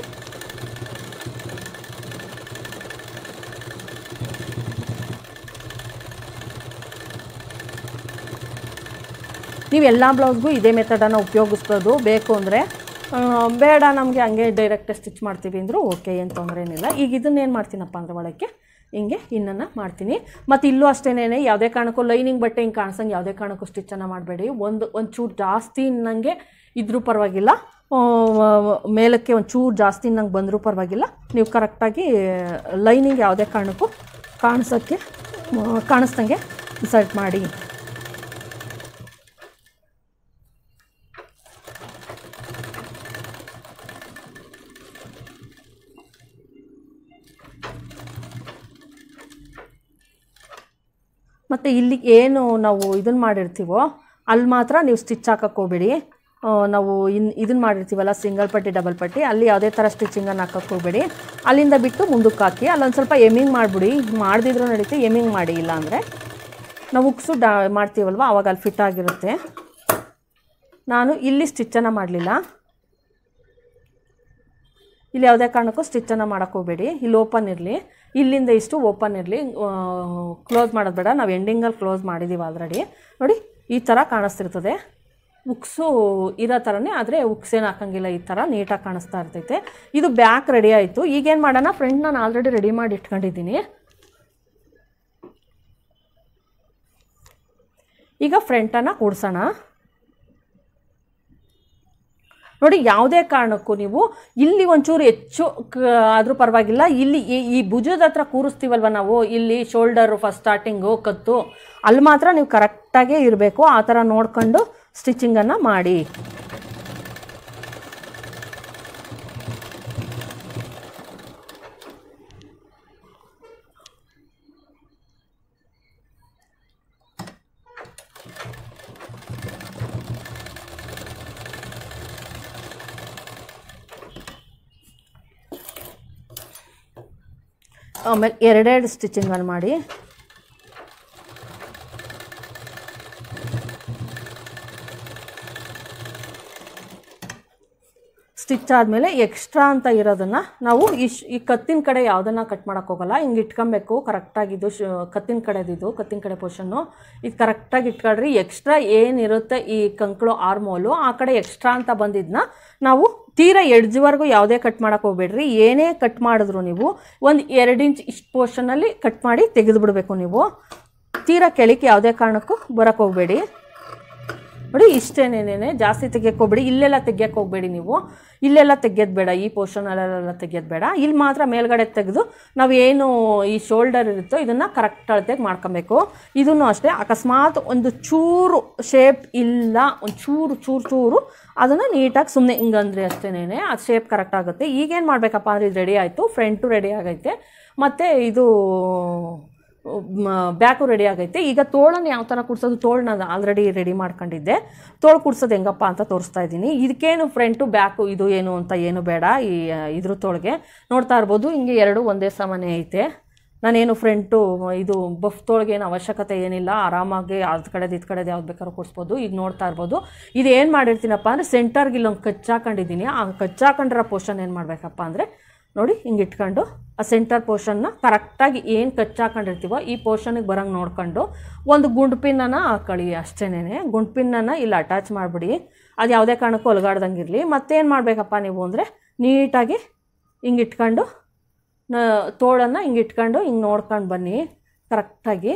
ನೀವು ಎಲ್ಲ ಬ್ಲೌಸ್ಗೂ ಇದೇ ಮೆಥಡನ್ನು ಉಪಯೋಗಿಸ್ಬೋದು ಬೇಕು ಅಂದರೆ ಬೇಡ ನಮಗೆ ಹಂಗೆ ಡೈರೆಕ್ಟ್ ಸ್ಟಿಚ್ ಮಾಡ್ತೀವಿ ಅಂದರೂ ಓಕೆ ಏನು ತೊಂದರೆ ಏನಿಲ್ಲ ಈಗ ಇದನ್ನೇನು ಮಾಡ್ತೀನಪ್ಪ ಅಂದರೆ ಒಳಕ್ಕೆ ಹಿಂಗೆ ಇನ್ನನ್ನು ಮಾಡ್ತೀನಿ ಮತ್ತು ಇಲ್ಲೂ ಅಷ್ಟೇನೆ ಯಾವುದೇ ಕಾರಣಕ್ಕೂ ಲೈನಿಂಗ್ ಬಟ್ಟೆ ಹಿಂಗೆ ಕಾಣಿಸಂಗೆ ಯಾವುದೇ ಕಾರಣಕ್ಕೂ ಸ್ಟಿಚ್ಚನ್ನು ಮಾಡಬೇಡಿ ಒಂದು ಒಂದು ಚೂರು ಜಾಸ್ತಿ ಇನ್ನಂಗೆ ಇದ್ರೂ ಪರವಾಗಿಲ್ಲ ಆ, ಮೇಲಕ್ಕೆ ಒಂದು ಚೂರು ಜಾಸ್ತಿ ನಂಗೆ ಬಂದರೂ ಪರವಾಗಿಲ್ಲ ನೀವು ಕರೆಕ್ಟಾಗಿ ಲೈನಿಂಗ್ ಯಾವುದೇ ಕಾರಣಕ್ಕೂ ಕಾಣಿಸೋಕ್ಕೆ ಆ, ಕಾಣಿಸ್ದಂಗೆ ಸೆಟ್ ಮಾಡಿ ಮತ್ತು ಇಲ್ಲಿ ಏನು ನಾವು ಇದನ್ನು ಮಾಡಿರ್ತೀವೋ ಅಲ್ಲಿ ಮಾತ್ರ ನೀವು ಸ್ಟಿಚ್ ಹಾಕಕ್ಕೆ ಹೋಗ್ಬೇಡಿ ಆ, ನಾವು ಇನ್ ಇದನ್ನು ಮಾಡಿರ್ತೀವಲ್ಲ ಸಿಂಗಲ್ ಪಟ್ಟಿ ಡಬಲ್ ಪಟ್ಟಿ ಅಲ್ಲಿ ಯಾವುದೇ ಥರ ಸ್ಟಿಚಿಂಗನ್ನು ಹಾಕಕ್ಕೆ ಹೋಗ್ಬೇಡಿ ಅಲ್ಲಿಂದ ಬಿಟ್ಟು ಮುಂದಕ್ಕೆ ಹಾಕಿ ಅಲ್ಲೊಂದು ಸ್ವಲ್ಪ ಎಮ್ಮಿಂಗ್ ಮಾಡಿಬಿಡಿ ಮಾಡದಿದ್ರೂ ನಡೀತೆ ಎಮ್ಮಿಂಗ್ ಮಾಡಿ ಇಲ್ಲ ಅಂದರೆ ನಾವು ಉಕ್ಸು ಡಾ ಮಾಡ್ತೀವಲ್ವ ಆವಾಗ ಅಲ್ಲಿ ಫಿಟ್ ಆಗಿರುತ್ತೆ ನಾನು ಇಲ್ಲಿ ಸ್ಟಿಚ್ಚನ್ನು ಮಾಡಲಿಲ್ಲ ಇಲ್ಲಿ ಯಾವುದೇ ಕಾರಣಕ್ಕೂ ಸ್ಟಿಚ್ಚನ್ನು ಮಾಡೋಕ್ಕೆ ಹೋಗಬೇಡಿ ಇಲ್ಲಿ ಓಪನ್ ಇರಲಿ ಇಲ್ಲಿಂದ ಇಷ್ಟು ಓಪನ್ ಇರಲಿ ಕ್ಲೋಸ್ ಮಾಡೋದು ಬೇಡ ನಾವು ಎಂಡಿಂಗಲ್ಲಿ ಕ್ಲೋಸ್ ಮಾಡಿದ್ದೀವಿ ಆಲ್ರೆಡಿ ನೋಡಿ ಈ ಥರ ಕಾಣಿಸ್ತಿರ್ತದೆ ಉಕ್ಸು ಇರೋ ಥರನೇ ಆದರೆ ಉಕ್ಸ್ ಏನು ಹಾಕಂಗಿಲ್ಲ ಈ ಥರ ನೀಟಾಗಿ ಕಾಣಿಸ್ತಾ ಇರ್ತೈತೆ ಇದು ಬ್ಯಾಕ್ ರೆಡಿ ಆಯಿತು ಈಗೇನು ಮಾಡೋಣ ಫ್ರಂಟ್ ನಾನು ಆಲ್ರೆಡಿ ರೆಡಿ ಮಾಡಿ ಇಟ್ಕೊಂಡಿದ್ದೀನಿ ಈಗ ಫ್ರಂಟನ್ನು ಕೂಡ್ಸೋಣ ನೋಡಿ ಯಾವುದೇ ಕಾರಣಕ್ಕೂ ನೀವು ಇಲ್ಲಿ ಒಂಚೂರು ಹೆಚ್ಚು ಕ ಆದರೂ ಪರವಾಗಿಲ್ಲ ಇಲ್ಲಿ ಈ ಈ ಭುಜದ ಹತ್ರ ಕೂರಿಸ್ತೀವಲ್ವ ನಾವು ಇಲ್ಲಿ ಶೋಲ್ಡರು ಫಸ್ಟ್ ಸ್ಟಾರ್ಟಿಂಗು ಕತ್ತು ಅಲ್ಲಿ ಮಾತ್ರ ನೀವು ಕರೆಕ್ಟಾಗೇ ಇರಬೇಕು ಆ ಥರ ನೋಡ್ಕೊಂಡು ಸ್ಟಿಚಿಂಗನ್ನು ಮಾಡಿ ಆಮೇಲೆ ಎರಡೆರಡು ಸ್ಟಿಚಿಂಗನ್ನು ಮಾಡಿ ಸ್ಟಿಚ್ ಆದಮೇಲೆ ಎಕ್ಸ್ಟ್ರಾ ಅಂತ ಇರೋದನ್ನು ನಾವು ಇಶ್ ಈ ಕತ್ತಿನ ಕಡೆ ಯಾವುದನ್ನು ಕಟ್ ಮಾಡೋಕ್ಕೆ ಹೋಗಲ್ಲ ಹಿಂಗೆ ಇಟ್ಕೊಬೇಕು ಕರೆಕ್ಟಾಗಿದ್ದು ಶ್ ಕತ್ತಿನ ಕಡೆದಿದ್ದು ಕತ್ತಿನ ಕಡೆ ಪೋರ್ಷನ್ನು ಇದು ಕರೆಕ್ಟಾಗಿ ಇಟ್ಕೊಳ್ರಿ ಎಕ್ಸ್ಟ್ರಾ ಏನಿರುತ್ತೆ ಈ ಕಂಕಳು ಆರ್ಮೋಲು ಆ ಕಡೆ ಎಕ್ಸ್ಟ್ರಾ ಅಂತ ಬಂದಿದ್ದನ್ನ ನಾವು ತೀರಾ ಎಡ್ಜ್ವರೆಗೂ ಯಾವುದೇ ಕಟ್ ಮಾಡೋಕ್ಕೆ ಹೋಗ್ಬೇಡ್ರಿ ಏನೇ ಕಟ್ ಮಾಡಿದ್ರು ನೀವು ಒಂದು ಎರಡು ಇಂಚ್ ಇಷ್ಟು ಪೋರ್ಷನಲ್ಲಿ ಕಟ್ ಮಾಡಿ ತೆಗೆದು ಬಿಡಬೇಕು ನೀವು ತೀರಾ ಕೆಳಕ್ಕೆ ಯಾವುದೇ ಕಾರಣಕ್ಕೂ ಬರೋಕ್ಕೆ ಹೋಗಬೇಡಿ ನೋಡಿ ಇಷ್ಟೇನೇನೇನೆ ಜಾಸ್ತಿ ತೆಗಿಯಕ್ಕೆ ಹೋಗ್ಬೇಡಿ ಇಲ್ಲೆಲ್ಲ ತೆಗಿಯಕ್ಕೆ ಹೋಗಬೇಡಿ ನೀವು ಇಲ್ಲೆಲ್ಲ ತೆಗಿಯೋದು ಬೇಡ ಈ ಪೋರ್ಷನಲ್ಲೆಲ್ಲ ತೆಗಿಯೋದು ಬೇಡ ಇಲ್ಲಿ ಮಾತ್ರ ಮೇಲ್ಗಡೆ ತೆಗೆದು ನಾವು ಏನು ಈ ಶೋಲ್ಡರ್ ಇರುತ್ತೋ ಇದನ್ನು ಕರೆಕ್ಟ್ ಅಳತೆಗೆ ಮಾಡ್ಕೊಬೇಕು ಇದನ್ನು ಅಷ್ಟೇ ಅಕಸ್ಮಾತ್ ಒಂದು ಚೂರು ಶೇಪ್ ಇಲ್ಲ ಒಂದು ಚೂರು ಚೂರು ಚೂರು ಅದನ್ನು ನೀಟಾಗಿ ಸುಮ್ಮನೆ ಹಿಂಗಂದ್ರೆ ಅಷ್ಟೇನೇನೆ ಅದು ಶೇಪ್ ಕರೆಕ್ಟ್ ಆಗುತ್ತೆ ಈಗೇನು ಮಾಡಬೇಕಪ್ಪ ಅಂದರೆ ಇದು ರೆಡಿ ಆಯಿತು ಫ್ರಂಟು ರೆಡಿ ಆಗೈತೆ ಮತ್ತು ಇದು ಬ್ಯಾಕು ರೆಡಿ ಆಗೈತೆ ಈಗ ತೋಳನ್ನು ಯಾವ ಥರ ಕುಡ್ಸೋದು ತೋಳನ್ನ ಆಲ್ರೆಡಿ ರೆಡಿ ಮಾಡ್ಕೊಂಡಿದ್ದೆ ತೋಳು ಕುಡ್ಸೋದು ಹೆಂಗಪ್ಪ ಅಂತ ತೋರಿಸ್ತಾ ಇದ್ದೀನಿ ಇದಕ್ಕೇನು ಫ್ರಂಟು ಬ್ಯಾಕು ಇದು ಏನು ಅಂತ ಏನು ಬೇಡ ಈ ಇದ್ರ ತೋಳಿಗೆ ನೋಡ್ತಾ ಇರ್ಬೋದು ಹಿಂಗೆ ಎರಡು ಒಂದೇ ಸಮಾನೆ ಐತೆ ನಾನೇನು ಫ್ರಂಟು ಇದು ಬಫ್ ತೋಳಿಗೆ ಏನು ಅವಶ್ಯಕತೆ ಏನಿಲ್ಲ ಆರಾಮಾಗಿ ಅದು ಕಡೆದು ಇದು ಕಡೆದು ಯಾವ್ದು ಬೇಕಾದ್ರೂ ಕೊಡಿಸ್ಬೋದು ಈಗ ನೋಡ್ತಾ ಇರ್ಬೋದು ಇದು ಏನು ಮಾಡಿರ್ತೀನಪ್ಪ ಅಂದರೆ ಸೆಂಟರ್ಗೆ ಇಲ್ಲೊಂದು ಕಚ್ಚಾಕೊಂಡಿದ್ದೀನಿ ಆ ಕಚ್ಚಾಕೊಂಡಿರೋ ಪೋರ್ಷನ್ ಏನು ಮಾಡಬೇಕಪ್ಪ ಅಂದರೆ ನೋಡಿ ಹಿಂಗೆ ಇಟ್ಕೊಂಡು ಆ ಸೆಂಟರ್ ಪೋರ್ಷನ್ನ ಕರೆಕ್ಟಾಗಿ ಏನು ಕಚ್ಚಾಕೊಂಡಿರ್ತೀವೋ ಈ ಪೋರ್ಷನಿಗೆ ಬರೋಂಗೆ ನೋಡ್ಕೊಂಡು ಒಂದು ಗುಂಡು ಪಿನ್ನನ್ನು ಹಾಕೊಳ್ಳಿ ಅಷ್ಟೇನೆ ಗುಂಡು ಪಿನ್ನನ್ನು ಇಲ್ಲಿ ಅಟ್ಯಾಚ್ ಮಾಡಿಬಿಡಿ ಅದು ಯಾವುದೇ ಕಾರಣಕ್ಕೂ ಒಲಗಾಡ್ದಂಗೆ ಇರಲಿ ಮತ್ತೇನು ಮಾಡಬೇಕಪ್ಪ ನೀವು ಅಂದರೆ ನೀಟಾಗಿ ಹಿಂಗೆ ಇಟ್ಕೊಂಡು ನ ತೋಳನ್ನು ಹಿಂಗೆ ಇಟ್ಕೊಂಡು ಹಿಂಗೆ ನೋಡ್ಕೊಂಡು ಬನ್ನಿ ಕರೆಕ್ಟಾಗಿ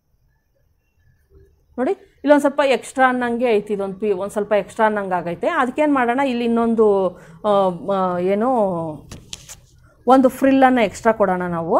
ನೋಡಿ ಇಲ್ಲೊಂದು ಸ್ವಲ್ಪ ಎಕ್ಸ್ಟ್ರಾ ಅನ್ನಂಗೆ ಐತಿ ಇದೊಂದು ಪಿ ಒಂದು ಸ್ವಲ್ಪ ಎಕ್ಸ್ಟ್ರಾ ಅನ್ನಂಗೆ ಆಗೈತೆ ಅದಕ್ಕೇನು ಮಾಡೋಣ ಇಲ್ಲಿ ಇನ್ನೊಂದು ಆ, ಆ, ಏನು ಒಂದು ಫ್ರಿಲ್ಲನ್ನು ಎಕ್ಸ್ಟ್ರಾ ಕೊಡೋಣ ನಾವು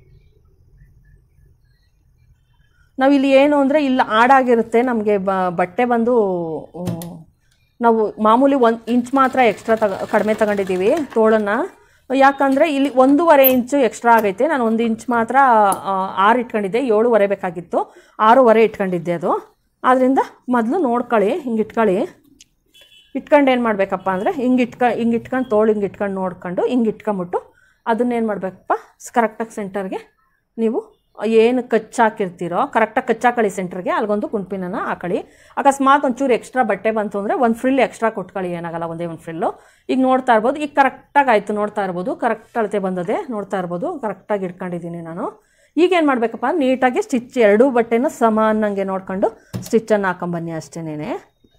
ನಾವಿಲ್ಲಿ ಏನು ಅಂದರೆ ಇಲ್ಲಿ ಆಡಾಗಿರುತ್ತೆ ನಮಗೆ ಬಟ್ಟೆ ಬಂದು ಉಮ್, ನಾವು ಮಾಮೂಲಿ ಒಂದು ಇಂಚ್ ಮಾತ್ರ ಎಕ್ಸ್ಟ್ರಾ ತಗ ಕಡಿಮೆ ತಗೊಂಡಿದ್ದೀವಿ ತೋಳನ್ನು ಯಾಕಂದರೆ ಇಲ್ಲಿ ಒಂದೂವರೆ ಇಂಚು ಎಕ್ಸ್ಟ್ರಾ ಆಗೈತೆ ನಾನು ಒಂದು ಇಂಚ್ ಮಾತ್ರ ಆ, ಆರು ಇಟ್ಕೊಂಡಿದ್ದೆ ಏಳುವರೆ ಬೇಕಾಗಿತ್ತು ಆರೂವರೆ ಇಟ್ಕೊಂಡಿದ್ದೆ ಅದು ಆದ್ದರಿಂದ ಮೊದಲು ನೋಡ್ಕೊಳ್ಳಿ ಹಿಂಗೆ ಇಟ್ಕೊಳ್ಳಿ ಇಟ್ಕೊಂಡು ಏನು ಮಾಡಬೇಕಪ್ಪ ಅಂದರೆ ಹಿಂಗೆ ಇಟ್ಕ ಹಿಂಗೆ ಇಟ್ಕೊಂಡು ತೋಳು ಹಿಂಗೆ ಇಟ್ಕೊಂಡು ನೋಡ್ಕೊಂಡು ಹಿಂಗೆ ಇಟ್ಕೊಂಬಿಟ್ಟು ಅದನ್ನೇನು ಮಾಡಬೇಕಪ್ಪ ಕರೆಕ್ಟಾಗಿ ಸೆಂಟರ್ಗೆ ನೀವು ಏನು ಕಚ್ಚಾಕಿರ್ತೀರೋ ಕರೆಕ್ಟಾಗಿ ಕಚ್ಚಾಕಳಿ ಸೆಂಟರ್ಗೆ ಅಲ್ಗೊಂದು ಗುಂಪಿನನ್ನು ಹಾಕೊಳ್ಳಿ ಅಕಸ್ಮಾತ್ ಒಂಚೂರು ಎಕ್ಸ್ಟ್ರಾ ಬಟ್ಟೆ ಬಂತು ಅಂದರೆ ಒಂದು ಫ್ರಿಲ್ ಎಕ್ಸ್ಟ್ರಾ ಕೊಟ್ಕೊಳ್ಳಿ ಏನಾಗಲ್ಲ ಒಂದೇ ಒಂದು ಫ್ರಿಲ್ಲು ಈಗ ನೋಡ್ತಾ ಇರ್ಬೋದು ಈಗ ಕರೆಕ್ಟಾಗಿ ಆಯಿತು ನೋಡ್ತಾ ಇರ್ಬೋದು ಕರೆಕ್ಟ್ ಅಳತೆ ಬಂದದೆ ನೋಡ್ತಾ ಇರ್ಬೋದು ಕರೆಕ್ಟಾಗಿ ಇಟ್ಕೊಂಡಿದ್ದೀನಿ ನಾನು ಈಗೇನು ಮಾಡಬೇಕಪ್ಪ ಅಂದ್ರೆ ನೀಟಾಗಿ ಸ್ಟಿಚ್ ಎರಡೂ ಬಟ್ಟೆನೂ ಸಮಾನಂಗೆ ನೋಡ್ಕೊಂಡು ಸ್ಟಿಚ್ಚನ್ನು ಹಾಕೊಂಬನ್ನಿ ಅಷ್ಟೇನೆ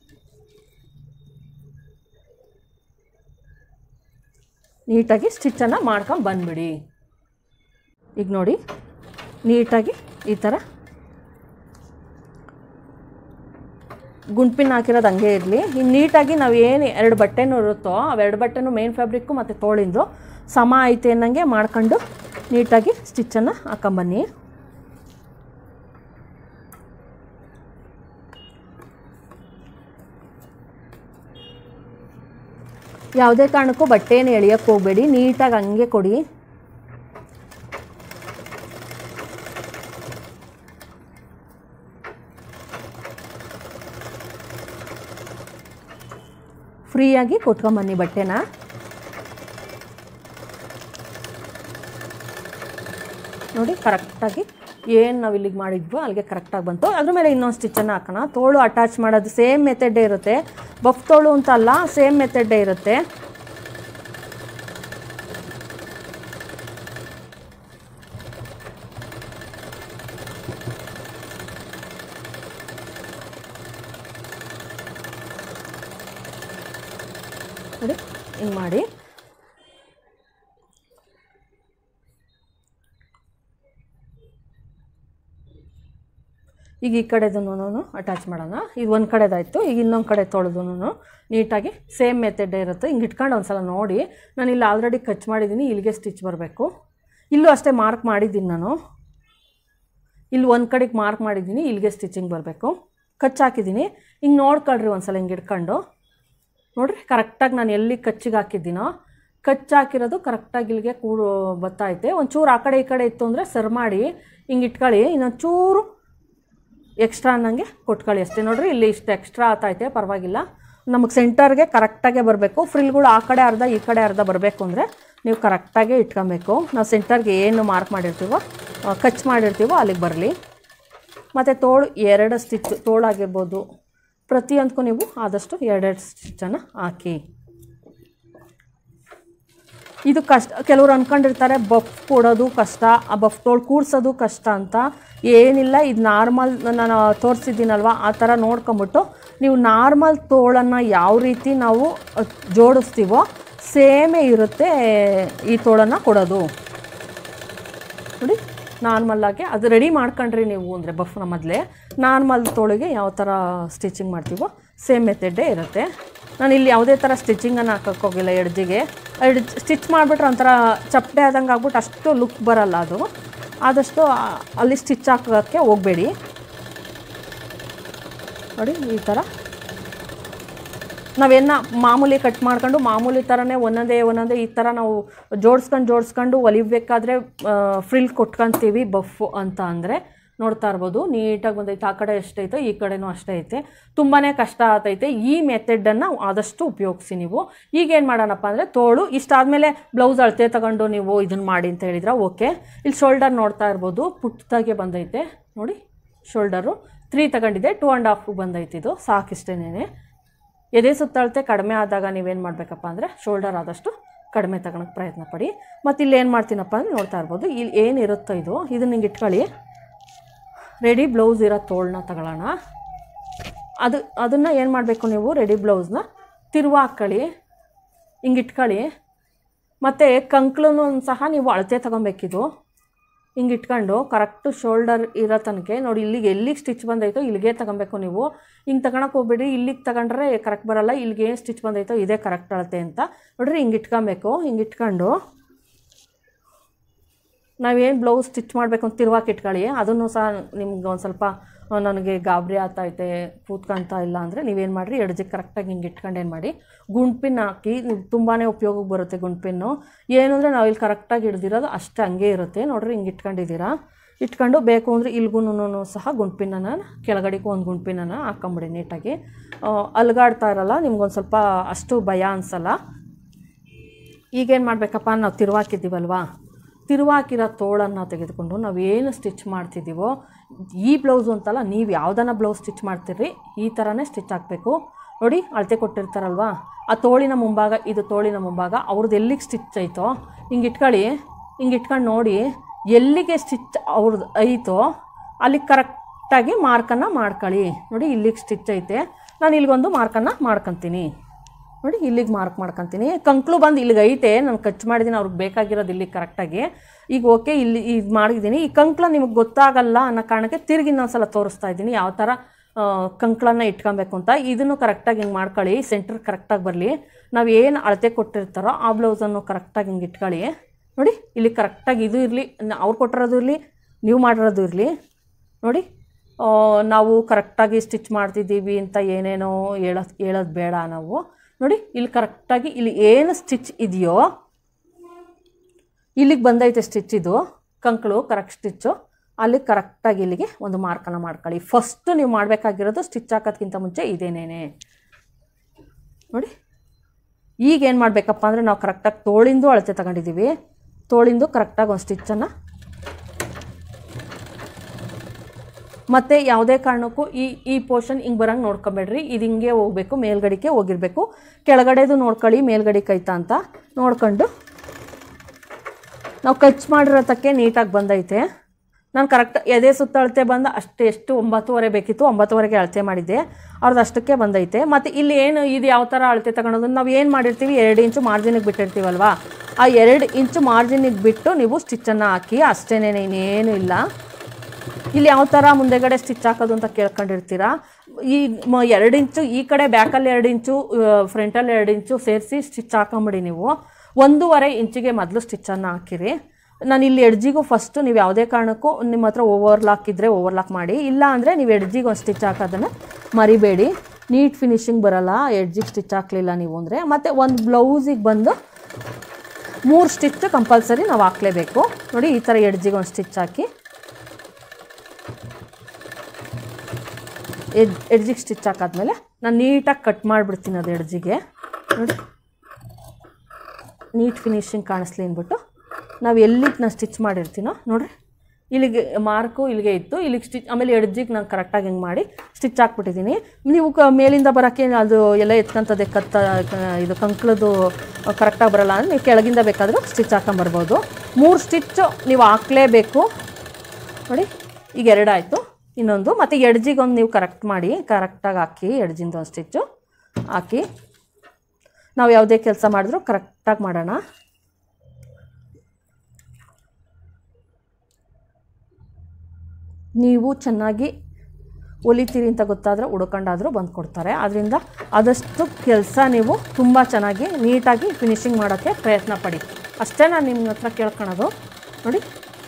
ನೀಟಾಗಿ ಸ್ಟಿಚ್ಚನ್ನು ಮಾಡ್ಕೊಂಡು ಬಂದ್ಬಿಡಿ ಈಗ ನೋಡಿ ನೀಟಾಗಿ ಈ ಥರ ಗುಂಡ್ಪಿನ್ ಹಾಕಿರೋದು ಹಂಗೆ ಇರಲಿ ಇನ್ನು ನೀಟಾಗಿ ನಾವು ಏನು ಎರಡು ಬಟ್ಟೆನೂ ಇರುತ್ತೋ ಅವೆರಡು ಬಟ್ಟೆನೂ ಮೇನ್ ಫ್ಯಾಬ್ರಿಕ್ಕು ಮತ್ತು ತೋಳಿಂದು ಸಮ ಐತೆ ಅನ್ನಂಗೆ ಮಾಡ್ಕೊಂಡು ನೀಟಾಗಿ ಸ್ಟಿಚ್ಚನ್ನು ಹಾಕೊಂಬನ್ನಿ ಯಾವುದೇ ಕಾರಣಕ್ಕೂ ಬಟ್ಟೆಯನ್ನು ಎಳಿಯೋಕ್ಕೆ ಹೋಗಬೇಡಿ ನೀಟಾಗಿ ಹಂಗೆ ಕೊಡಿ ಫ್ರೀಯಾಗಿ ಕೊಟ್ಕೊಂಬನ್ನಿ ಬಟ್ಟೆನ ನೋಡಿ ಕರೆಕ್ಟಾಗಿ ಏನು ನಾವು ಇಲ್ಲಿಗೆ ಮಾಡಿದ್ವೋ ಅಲ್ಲಿಗೆ ಕರೆಕ್ಟಾಗಿ ಬಂತು ಅದ್ರ ಮೇಲೆ ಇನ್ನೊಂದು ಸ್ಟಿಚ್ಚನ್ನು ಹಾಕೋಣ ತೋಳು ಅಟ್ಯಾಚ್ ಮಾಡೋದು ಸೇಮ್ ಮೆಥಡೇ ಇರುತ್ತೆ ಬಫ್ ತೋಳು ಅಂತ ಅಲ್ಲ ಸೇಮ್ ಮೆಥಡೇ ಇರುತ್ತೆ ನೋಡಿ ಹಿಂಗೆ ಮಾಡಿ ಈಗ ಈ ಕಡೆದೂ ಅಟ್ಯಾಚ್ ಮಾಡೋಣ ಇದು ಒಂದು ಕಡೆದಾಯಿತು ಈಗ ಇನ್ನೊಂದು ಕಡೆ ತೊಳೆದು ನೀಟಾಗಿ ಸೇಮ್ ಮೆಥಡೇ ಇರುತ್ತೆ ಹಿಂಗೆ ಇಟ್ಕೊಂಡು ಒಂದ್ಸಲ ನೋಡಿ ನಾನು ಇಲ್ಲಿ ಆಲ್ರೆಡಿ ಕಚ್ ಮಾಡಿದ್ದೀನಿ ಇಲ್ಲಿಗೆ ಸ್ಟಿಚ್ ಬರಬೇಕು ಇಲ್ಲೂ ಅಷ್ಟೇ ಮಾರ್ಕ್ ಮಾಡಿದ್ದೀನಿ ನಾನು ಇಲ್ಲಿ ಒಂದು ಕಡೆಗೆ ಮಾರ್ಕ್ ಮಾಡಿದ್ದೀನಿ ಇಲ್ಲಿಗೆ ಸ್ಟಿಚಿಂಗ್ ಬರಬೇಕು ಕಚ್ ಹಾಕಿದ್ದೀನಿ ಹಿಂಗೆ ನೋಡ್ಕೊಳ್ರಿ ಒಂದ್ಸಲ ಹಿಂಗೆ ಇಟ್ಕೊಂಡು ನೋಡ್ರಿ ಕರೆಕ್ಟಾಗಿ ನಾನು ಎಲ್ಲಿ ಕಚ್ಚಿಗೆ ಹಾಕಿದ್ದೀನೋ ಕಚ್ಚು ಹಾಕಿರೋದು ಕರೆಕ್ಟಾಗಿ ಇಲ್ಲಿಗೆ ಕೂಡು ಬತ್ತೈತೆ ಒಂಚೂರು ಆ ಕಡೆ ಈ ಕಡೆ ಇತ್ತು ಅಂದರೆ ಸರ್ ಮಾಡಿ ಹಿಂಗೆ ಇಟ್ಕೊಳ್ಳಿ ಇನ್ನೊಂದು ಚೂರು ಎಕ್ಸ್ಟ್ರಾ ಅನ್ನಂಗೆ ಕೊಟ್ಕೊಳ್ಳಿ ಅಷ್ಟೇ ನೋಡ್ರಿ ಇಲ್ಲಿ ಇಷ್ಟು ಎಕ್ಸ್ಟ್ರಾ ಆತೈತೆ ಪರವಾಗಿಲ್ಲ ನಮಗೆ ಸೆಂಟರ್ಗೆ ಕರೆಕ್ಟಾಗೆ ಬರಬೇಕು ಫ್ರಿಲ್ಗಳು ಆ ಕಡೆ ಅರ್ಧ ಈ ಕಡೆ ಅರ್ಧ ಬರಬೇಕು ಅಂದರೆ ನೀವು ಕರೆಕ್ಟಾಗೆ ಇಟ್ಕೊಬೇಕು ನಾವು ಸೆಂಟರ್ಗೆ ಏನು ಮಾರ್ಕ್ ಮಾಡಿರ್ತೀವೋ ಕಚ್ ಮಾಡಿರ್ತೀವೋ ಅಲ್ಲಿಗೆ ಬರಲಿ ಮತ್ತು ತೋಳು ಎರಡು ಸ್ಟಿಚ್ ತೋಳಾಗಿರ್ಬೋದು ಪ್ರತಿಯೊಂದಕ್ಕೂ ನೀವು ಆದಷ್ಟು ಎರಡೆರಡು ಸ್ಟಿಚ್ಚನ್ನು ಹಾಕಿ ಇದು ಕಷ್ಟ ಕೆಲವ್ರು ಅಂದ್ಕೊಂಡಿರ್ತಾರೆ ಬಫ್ ಕೊಡೋದು ಕಷ್ಟ ಆ ಬಫ್ ತೋಳು ಕೂಡ್ಸೋದು ಕಷ್ಟ ಅಂತ ಏನಿಲ್ಲ ಇದು ನಾರ್ಮಲ್ ನಾನು ತೋರಿಸಿದ್ದೀನಲ್ವ ಆ ಥರ ನೋಡ್ಕೊಂಬಿಟ್ಟು ನೀವು ನಾರ್ಮಲ್ ತೋಳನ್ನು ಯಾವ ರೀತಿ ನಾವು ಅಹ್, ಜೋಡಿಸ್ತೀವೋ ಸೇಮೇ ಇರುತ್ತೆ ಈ ತೋಳನ್ನು ಕೊಡೋದು ನೋಡಿ ನಾರ್ಮಲ್ಲಾಗಿ ಅದು ರೆಡಿ ಮಾಡ್ಕೊಂಡ್ರಿ ನೀವು ಅಂದರೆ ಬಫ್ನ ಮೊದಲೇ ನಾರ್ಮಲ್ ತೋಳಿಗೆ ಯಾವ ಥರ ಸ್ಟಿಚಿಂಗ್ ಮಾಡ್ತೀವೋ ಸೇಮ್ ಮೆಥಡೇ ಇರುತ್ತೆ ನಾನು ಇಲ್ಲಿ ಯಾವುದೇ ಥರ ಸ್ಟಿಚಿಂಗನ್ನು ಹಾಕಕ್ಕೆ ಹೋಗಿಲ್ಲ ಎಡ್ಜಿಗೆ ಎಡ್ ಸ್ಟಿಚ್ ಮಾಡಿಬಿಟ್ರೆ ಒಂಥರ ಚಪ್ಪಟೆ ಆದಂಗೆ ಆಗ್ಬಿಟ್ಟು ಅಷ್ಟು ಲುಕ್ ಬರಲ್ಲ ಅದು ಆದಷ್ಟು ಆ- ಅಲ್ಲಿ ಸ್ಟಿಚ್ ಹಾಕೋಕ್ಕೆ ಹೋಗಬೇಡಿ ನೋಡಿ ಈ ಥರ ನಾವೇನ ಮಾಮೂಲಿ ಕಟ್ ಮಾಡ್ಕೊಂಡು ಮಾಮೂಲಿ ಥರನೇ ಒಂದೊಂದೇ ಒಂದೊಂದೇ ಈ ಥರ ನಾವು ಜೋಡಿಸ್ಕೊಂಡು ಜೋಡಿಸ್ಕೊಂಡು ಹೊಲಿಬೇಕಾದ್ರೆ ಫ್ರಿಲ್ ಕೊಟ್ಕೊತೀವಿ ಬಫ್ ಅಂತ ಅಂದರೆ ನೋಡ್ತಾ ಇರ್ಬೋದು ನೀಟಾಗಿ ಬಂದೈತೆ ಆ ಕಡೆ ಎಷ್ಟೈತೆ ಈ ಕಡೆನೂ ಅಷ್ಟೇ ಐತೆ ತುಂಬಾ ಕಷ್ಟ ಆಗ್ತೈತೆ ಈ ಮೆಥಡನ್ನು ಆದಷ್ಟು ಉಪಯೋಗಿಸಿ ನೀವು ಈಗೇನು ಮಾಡೋಣಪ್ಪ ಅಂದರೆ ತೋಳು ಇಷ್ಟಾದಮೇಲೆ ಬ್ಲೌಸ್ ಅಳತೆ ತಗೊಂಡು ನೀವು ಇದನ್ನು ಮಾಡಿ ಅಂತ ಹೇಳಿದ್ರೆ ಓಕೆ ಇಲ್ಲಿ ಶೋಲ್ಡರ್ ನೋಡ್ತಾ ಇರ್ಬೋದು ಪುಟ್ಟದಾಗೆ ಬಂದೈತೆ ನೋಡಿ ಶೋಲ್ಡರು ತ್ರೀ ತಗೊಂಡಿದ್ದೆ ಟೂ ಆ್ಯಂಡ್ ಹಾಫ್ ಬಂದೈತೆ ಇದು ಸಾಕಿಷ್ಟೇನೆ ಎದೆ ಸುತ್ತಳತೆ ಕಡಿಮೆ ಆದಾಗ ನೀವೇನು ಮಾಡಬೇಕಪ್ಪ ಅಂದರೆ ಶೋಲ್ಡರ್ ಆದಷ್ಟು ಕಡಿಮೆ ತಗೊಳಕ್ಕೆ ಪ್ರಯತ್ನ ಪಡಿ ಮತ್ತು ಇಲ್ಲಿ ಏನು ಮಾಡ್ತೀನಪ್ಪ ಅಂದರೆ ನೋಡ್ತಾ ಇರ್ಬೋದು ಇಲ್ಲಿ ಏನಿರುತ್ತೋ ಇದು ಇದನ್ನ ಹಿಂಗೆ ಇಟ್ಕೊಳ್ಳಿ ರೆಡಿ ಬ್ಲೌಸ್ ಇರೋ ತೋಳನ್ನ ತಗೊಳ್ಳೋಣ ಅದು ಅದನ್ನು ಏನು ಮಾಡಬೇಕು ನೀವು ರೆಡಿ ಬ್ಲೌಸ್ನ ತಿರುವಾ ಹಾಕ್ಕೊಳ್ಳಿ ಹಿಂಗೆ ಇಟ್ಕೊಳ್ಳಿ ಮತ್ತು ಕಂಕ್ಳೂ ಸಹ ನೀವು ಅಳತೆ ತಗೊಬೇಕಿದು ಹಿಂಗೆ ಇಟ್ಕೊಂಡು ಕರೆಕ್ಟು ಶೋಲ್ಡರ್ ಇರೋ ತನಕ ನೋಡಿ ಇಲ್ಲಿಗೆ ಎಲ್ಲಿಗೆ ಸ್ಟಿಚ್ ಬಂದೈತೋ ಇಲ್ಲಿಗೆ ತಗೊಬೇಕು ನೀವು ಹಿಂಗೆ ತಗೊಳಕ್ಕೆ ಹೋಗ್ಬೇಡಿ ಇಲ್ಲಿಗೆ ತಗೊಂಡ್ರೆ ಕರೆಕ್ಟ್ ಬರಲ್ಲ ಇಲ್ಲಿಗೆ ಏನು ಸ್ಟಿಚ್ ಬಂದೈತೋ ಇದೇ ಕರೆಕ್ಟ್ ಅಳತೆ ಅಂತ ನೋಡ್ರಿ ಹಿಂಗೆ ಇಟ್ಕೊಬೇಕು ಹಿಂಗೆ ಇಟ್ಕೊಂಡು ನಾವೇನು ಬ್ಲೌಸ್ ಸ್ಟಿಚ್ ಮಾಡಬೇಕು ಅಂತ ತಿರುವಾಕ್ ಇಟ್ಕೊಳ್ಳಿ ಅದನ್ನು ಸಹ ನಿಮ್ಗೆ ಒಂದು ಸ್ವಲ್ಪ ಆ, ನನಗೆ ಗಾಬರಿ ಆಗ್ತೈತೆ ಕೂತ್ಕೊಂತ ಇಲ್ಲ ಅಂದರೆ ನೀವೇನು ಮಾಡಿರಿ ಎಡ್ಜಿಗೆ ಕರೆಕ್ಟಾಗಿ ಹಿಂಗೆ ಇಟ್ಕೊಂಡು ಏನು ಮಾಡಿ ಗುಂಡ್ಪಿನ್ ಹಾಕಿ ತುಂಬಾ ಉಪಯೋಗಕ್ಕೆ ಬರುತ್ತೆ ಗುಂಡ್ಪಿನ್ನು ಏನು ಅಂದರೆ ನಾವು ಇಲ್ಲಿ ಕರೆಕ್ಟಾಗಿ ಹಿಡ್ದಿರೋದು ಅಷ್ಟು ಹಂಗೆ ಇರುತ್ತೆ ನೋಡ್ರಿ ಹಿಂಗೆ ಇಟ್ಕೊಂಡಿದ್ದೀರಾ ಇಟ್ಕೊಂಡು ಬೇಕು ಅಂದರೆ ಇಲ್ಗೂ ಸಹ ಗುಂಡ್ಪಿನನ್ನು ಕೆಳಗಡೆಗೂ ಒಂದು ಗುಂಡ್ಪಿನನ್ನು ಹಾಕೊಂಬಿಡಿ ನೀಟಾಗಿ ಆ, ಅಲ್ಗಾಡ್ತಾ ಇರಲ್ಲ ನಿಮ್ಗೊಂದು ಸ್ವಲ್ಪ ಅಷ್ಟು ಭಯ ಅನಿಸಲ್ಲ ಈಗೇನು ಮಾಡಬೇಕಪ್ಪ ನಾವು ತಿರುವಾಕಿದ್ದೀವಲ್ವಾ ತಿರುವಾಕಿರೋ ತೋಳನ್ನು ತೆಗೆದುಕೊಂಡು ನಾವೇನು ಸ್ಟಿಚ್ ಮಾಡ್ತಿದ್ದೀವೋ ಈ ಬ್ಲೌಸು ಅಂತಲ್ಲ ನೀವು ಯಾವುದನ್ನ ಬ್ಲೌಸ್ ಸ್ಟಿಚ್ ಮಾಡ್ತೀರಿ ಈ ಥರನೇ ಸ್ಟಿಚ್ ಹಾಕಬೇಕು ನೋಡಿ ಅಳತೆ ಕೊಟ್ಟಿರ್ತಾರಲ್ವಾ ಆ ತೋಳಿನ ಮುಂಭಾಗ ಇದು ತೋಳಿನ ಮುಂಭಾಗ ಅವ್ರದ್ದು ಎಲ್ಲಿಗೆ ಸ್ಟಿಚ್ ಐತೋ ಹಿಂಗೆ ಇಟ್ಕೊಳ್ಳಿ ಹಿಂಗೆ ಇಟ್ಕೊಂಡು ನೋಡಿ ಎಲ್ಲಿಗೆ ಸ್ಟಿಚ್ ಅವ್ರದ್ದು ಐತೋ ಅಲ್ಲಿಗೆ ಕರೆಕ್ಟಾಗಿ ಮಾರ್ಕನ್ನು ಮಾಡ್ಕೊಳ್ಳಿ ನೋಡಿ ಇಲ್ಲಿಗೆ ಸ್ಟಿಚ್ ಐತೆ ನಾನು ಇಲ್ಲಿಗೊಂದು ಮಾರ್ಕನ್ನು ಮಾಡ್ಕೊತೀನಿ ನೋಡಿ ಇಲ್ಲಿಗೆ ಮಾರ್ಕ್ ಮಾಡ್ಕೊತೀನಿ ಕಂಕ್ಳು ಬಂದು ಇಲ್ಲಿಗೆ ಐತೆ ನಾನು ಕಚ್ ಮಾಡಿದ್ದೀನಿ ಅವ್ರಿಗೆ ಬೇಕಾಗಿರೋದು ಇಲ್ಲಿಗೆ ಕರೆಕ್ಟಾಗಿ ಈಗ ಓಕೆ ಇಲ್ಲಿ ಇದು ಮಾಡಿದ್ದೀನಿ ಈ ಕಂಕ್ಳ ನಿಮಗೆ ಗೊತ್ತಾಗಲ್ಲ ಅನ್ನೋ ಕಾರಣಕ್ಕೆ ತಿರುಗಿ ಇನ್ನೊಂದ್ಸಲ ತೋರಿಸ್ತಾ ಇದ್ದೀನಿ ಯಾವ ಥರ ಆ, ಕಂಕ್ಳನ್ನ ಇಟ್ಕೊಬೇಕು ಅಂತ ಇದನ್ನು ಕರೆಕ್ಟಾಗಿ ಹಿಂಗೆ ಮಾಡ್ಕೊಳ್ಳಿ ಸೆಂಟ್ರ್ ಕರೆಕ್ಟಾಗಿ ಬರಲಿ ನಾವು ಏನು ಅಳತೆ ಕೊಟ್ಟಿರ್ತಾರೋ ಆ ಬ್ಲೌಸನ್ನು ಕರೆಕ್ಟಾಗಿ ಹಿಂಗೆ ಇಟ್ಕೊಳ್ಳಿ ನೋಡಿ ಇಲ್ಲಿ ಕರೆಕ್ಟಾಗಿ ಇದು ಇರಲಿ ಅವ್ರು ಕೊಟ್ಟಿರೋದು ಇರಲಿ ನೀವು ಮಾಡಿರೋದು ಇರಲಿ ನೋಡಿ ಆ, ನಾವು ಕರೆಕ್ಟಾಗಿ ಸ್ಟಿಚ್ ಮಾಡ್ತಿದ್ದೀವಿ ಅಂತ ಏನೇನೋ ಹೇಳೋದು ಹೇಳೋದು ಬೇಡ ನಾವು ನೋಡಿ ಇಲ್ಲಿ ಕರೆಕ್ಟಾಗಿ ಇಲ್ಲಿ ಏನು ಸ್ಟಿಚ್ ಇದೆಯೋ ಇಲ್ಲಿಗೆ ಬಂದೈತೆ ಸ್ಟಿಚ್ ಇದು ಕಂಕಳು ಕರೆಕ್ಟ್ ಸ್ಟಿಚ್ಚು ಅಲ್ಲಿ ಕರೆಕ್ಟಾಗಿ ಇಲ್ಲಿಗೆ ಒಂದು ಮಾರ್ಕನ್ನು ಮಾಡ್ಕೊಳ್ಳಿ ಫಸ್ಟು ನೀವು ಮಾಡಬೇಕಾಗಿರೋದು ಸ್ಟಿಚ್ ಹಾಕೋದ್ಕಿಂತ ಮುಂಚೆ ಇದೇನೇನೆ ನೋಡಿ ಈಗ ಏನು ಮಾಡಬೇಕಪ್ಪ ಅಂದರೆ ನಾವು ಕರೆಕ್ಟಾಗಿ ತೋಳಿಂದು ಅಳತೆ ತಗೊಂಡಿದ್ದೀವಿ ತೋಳಿಂದು ಕರೆಕ್ಟಾಗಿ ಒಂದು ಸ್ಟಿಚ್ಚನ್ನು ಮತ್ತು ಯಾವುದೇ ಕಾರಣಕ್ಕೂ ಈ ಈ ಪೋರ್ಷನ್ ಹಿಂಗೆ ಬರಂಗೆ ನೋಡ್ಕೊಬೇಡ್ರಿ ಇದು ಹಿಂಗೆ ಹೋಗಬೇಕು ಮೇಲ್ಗಡೆಗೆ ಹೋಗಿರಬೇಕು ಕೆಳಗಡೆದು ನೋಡ್ಕೊಳ್ಳಿ ಮೇಲ್ಗಡೆಗೆ ಐತಾ ಅಂತ ನೋಡ್ಕೊಂಡು ನಾವು ಕಚ್ ಮಾಡಿರೋತಕ್ಕೆ ನೀಟಾಗಿ ಬಂದೈತೆ ನಾನು ಕರೆಕ್ಟ್ ಎದೆ ಸುತ್ತ ಅಳತೆ ಬಂದ ಅಷ್ಟು ಎಷ್ಟು ಒಂಬತ್ತುವರೆ ಬೇಕಿತ್ತು ಒಂಬತ್ತುವರೆಗೆ ಅಳತೆ ಮಾಡಿದ್ದೆ ಅವ್ರದ್ದು ಅಷ್ಟಕ್ಕೆ ಬಂದೈತೆ ಮತ್ತು ಇಲ್ಲಿ ಏನು ಇದು ಯಾವ ಥರ ಅಳತೆ ತಗೊಳೋದು ನಾವು ಏನು ಮಾಡಿರ್ತೀವಿ ಎರಡು ಇಂಚು ಮಾರ್ಜಿನಿಗೆ ಬಿಟ್ಟಿರ್ತೀವಲ್ವಾ ಆ ಎರಡು ಇಂಚು ಮಾರ್ಜಿನಿಗೆ ಬಿಟ್ಟು ನೀವು ಸ್ಟಿಚ್ಚನ್ನು ಹಾಕಿ ಅಷ್ಟೇನೇ ಇನ್ನೇನು ಇಲ್ಲ ಇಲ್ಲಿ ಯಾವ ಥರ ಮುಂದೆಗಡೆ ಸ್ಟಿಚ್ ಹಾಕೋದು ಅಂತ ಕೇಳ್ಕೊಂಡಿರ್ತೀರಾ ಈ ಮ ಎರಡು ಇಂಚು ಈ ಕಡೆ ಬ್ಯಾಕಲ್ಲಿ ಎರಡು ಇಂಚು ಫ್ರಂಟಲ್ಲಿ ಎರಡು ಇಂಚು ಸೇರಿಸಿ ಸ್ಟಿಚ್ ಹಾಕೊಂಬಿಡಿ ನೀವು ಒಂದೂವರೆ ಇಂಚಿಗೆ ಮೊದಲು ಸ್ಟಿಚ್ಚನ್ನು ಹಾಕಿರಿ ನಾನು ಇಲ್ಲಿ ಎಡ್ಜಿಗೂ ಫಸ್ಟು ನೀವು ಯಾವುದೇ ಕಾರಣಕ್ಕೂ ನಿಮ್ಮ ಹತ್ರ ಓವರ್ಲಾಕ್ ಇದ್ದರೆ ಓವರ್ಲಾಕ್ ಮಾಡಿ ಇಲ್ಲ ಅಂದರೆ ನೀವು ಎಡ್ಜಿಗೆ ಒಂದು ಸ್ಟಿಚ್ ಹಾಕೋದನ್ನು ಮರಿಬೇಡಿ ನೀಟ್ ಫಿನಿಶಿಂಗ್ ಬರಲ್ಲ ಎಡ್ಜಿಗೆ ಸ್ಟಿಚ್ ಹಾಕಲಿಲ್ಲ ನೀವು ಅಂದರೆ ಮತ್ತು ಒಂದು ಬ್ಲೌಸಿಗೆ ಬಂದು ಮೂರು ಸ್ಟಿಚ್ ಕಂಪಲ್ಸರಿ ನಾವು ಹಾಕಲೇಬೇಕು ನೋಡಿ ಈ ಥರ ಎಡ್ಜಿಗೆ ಒಂದು ಸ್ಟಿಚ್ ಹಾಕಿ ಎಡ್ ಎಡ್ಜಿಗೆ ಸ್ಟಿಚ್ ಹಾಕಾದ್ಮೇಲೆ ನಾನು ನೀಟಾಗಿ ಕಟ್ ಮಾಡಿಬಿಡ್ತೀನಿ ಅದು ಎಡ್ಜಿಗೆ ನೋಡಿ ನೀಟ್ ಫಿನಿಶಿಂಗ್ ಕಾಣಿಸ್ಲಿ ಅಂದ್ಬಿಟ್ಟು ನಾವು ಎಲ್ಲಿಗೆ ನಾನು ಸ್ಟಿಚ್ ಮಾಡಿರ್ತೀನೋ ನೋಡಿರಿ ಇಲ್ಲಿಗೆ ಮಾರ್ಕು ಇಲ್ಲಿಗೆ ಇತ್ತು ಇಲ್ಲಿಗೆ ಸ್ಟಿಚ್ ಆಮೇಲೆ ಎಡ್ಜಿಗೆ ನಾನು ಕರೆಕ್ಟಾಗಿ ಹಿಂಗೆ ಮಾಡಿ ಸ್ಟಿಚ್ ಹಾಕ್ಬಿಟ್ಟಿದ್ದೀನಿ ನೀವು ಕ ಮೇಲಿಂದ ಬರೋಕ್ಕೆ ಅದು ಎಲ್ಲ ಎತ್ಕೊಂತದೆ ಕತ್ತ ಕ- ಇದು ಕಂಕ್ಳದು ಕರೆಕ್ಟಾಗಿ ಬರಲ್ಲ ಅಂದರೆ ನೀವು ಕೆಳಗಿಂದ ಬೇಕಾದರೂ ಸ್ಟಿಚ್ ಹಾಕೊಂಬರ್ಬೋದು ಮೂರು ಸ್ಟಿಚ್ಚು ನೀವು ಹಾಕ್ಲೇಬೇಕು ನೋಡಿ ಈಗ ಎರಡಾಯಿತು ಇನ್ನೊಂದು ಮತ್ತು ಎಡ್ಜಿಗೆ ಒಂದು ನೀವು ಕರೆಕ್ಟ್ ಮಾಡಿ ಕರೆಕ್ಟಾಗಿ ಹಾಕಿ ಎಡ್ಜಿಂದ ಒಂದು ಸ್ಟಿಚ್ಚು ಹಾಕಿ ನಾವು ಯಾವುದೇ ಕೆಲಸ ಮಾಡಿದ್ರೂ ಕರೆಕ್ಟಾಗಿ ಮಾಡೋಣ ನೀವು ಚೆನ್ನಾಗಿ ಹೊಲಿತೀರಿ ಅಂತ ಗೊತ್ತಾದರೆ ಹುಡ್ಕೊಂಡಾದರೂ ಬಂದು ಕೊಡ್ತಾರೆ ಅದರಿಂದ ಆದಷ್ಟು ಕೆಲಸ ನೀವು ತುಂಬ ಚೆನ್ನಾಗಿ ನೀಟಾಗಿ ಫಿನಿಶಿಂಗ್ ಮಾಡೋಕ್ಕೆ ಪ್ರಯತ್ನ ಪಡಿ ಅಷ್ಟೇ ನಾನು ನಿಮ್ಮ ಹತ್ರ ಕೇಳ್ಕೊಳೋದು ನೋಡಿ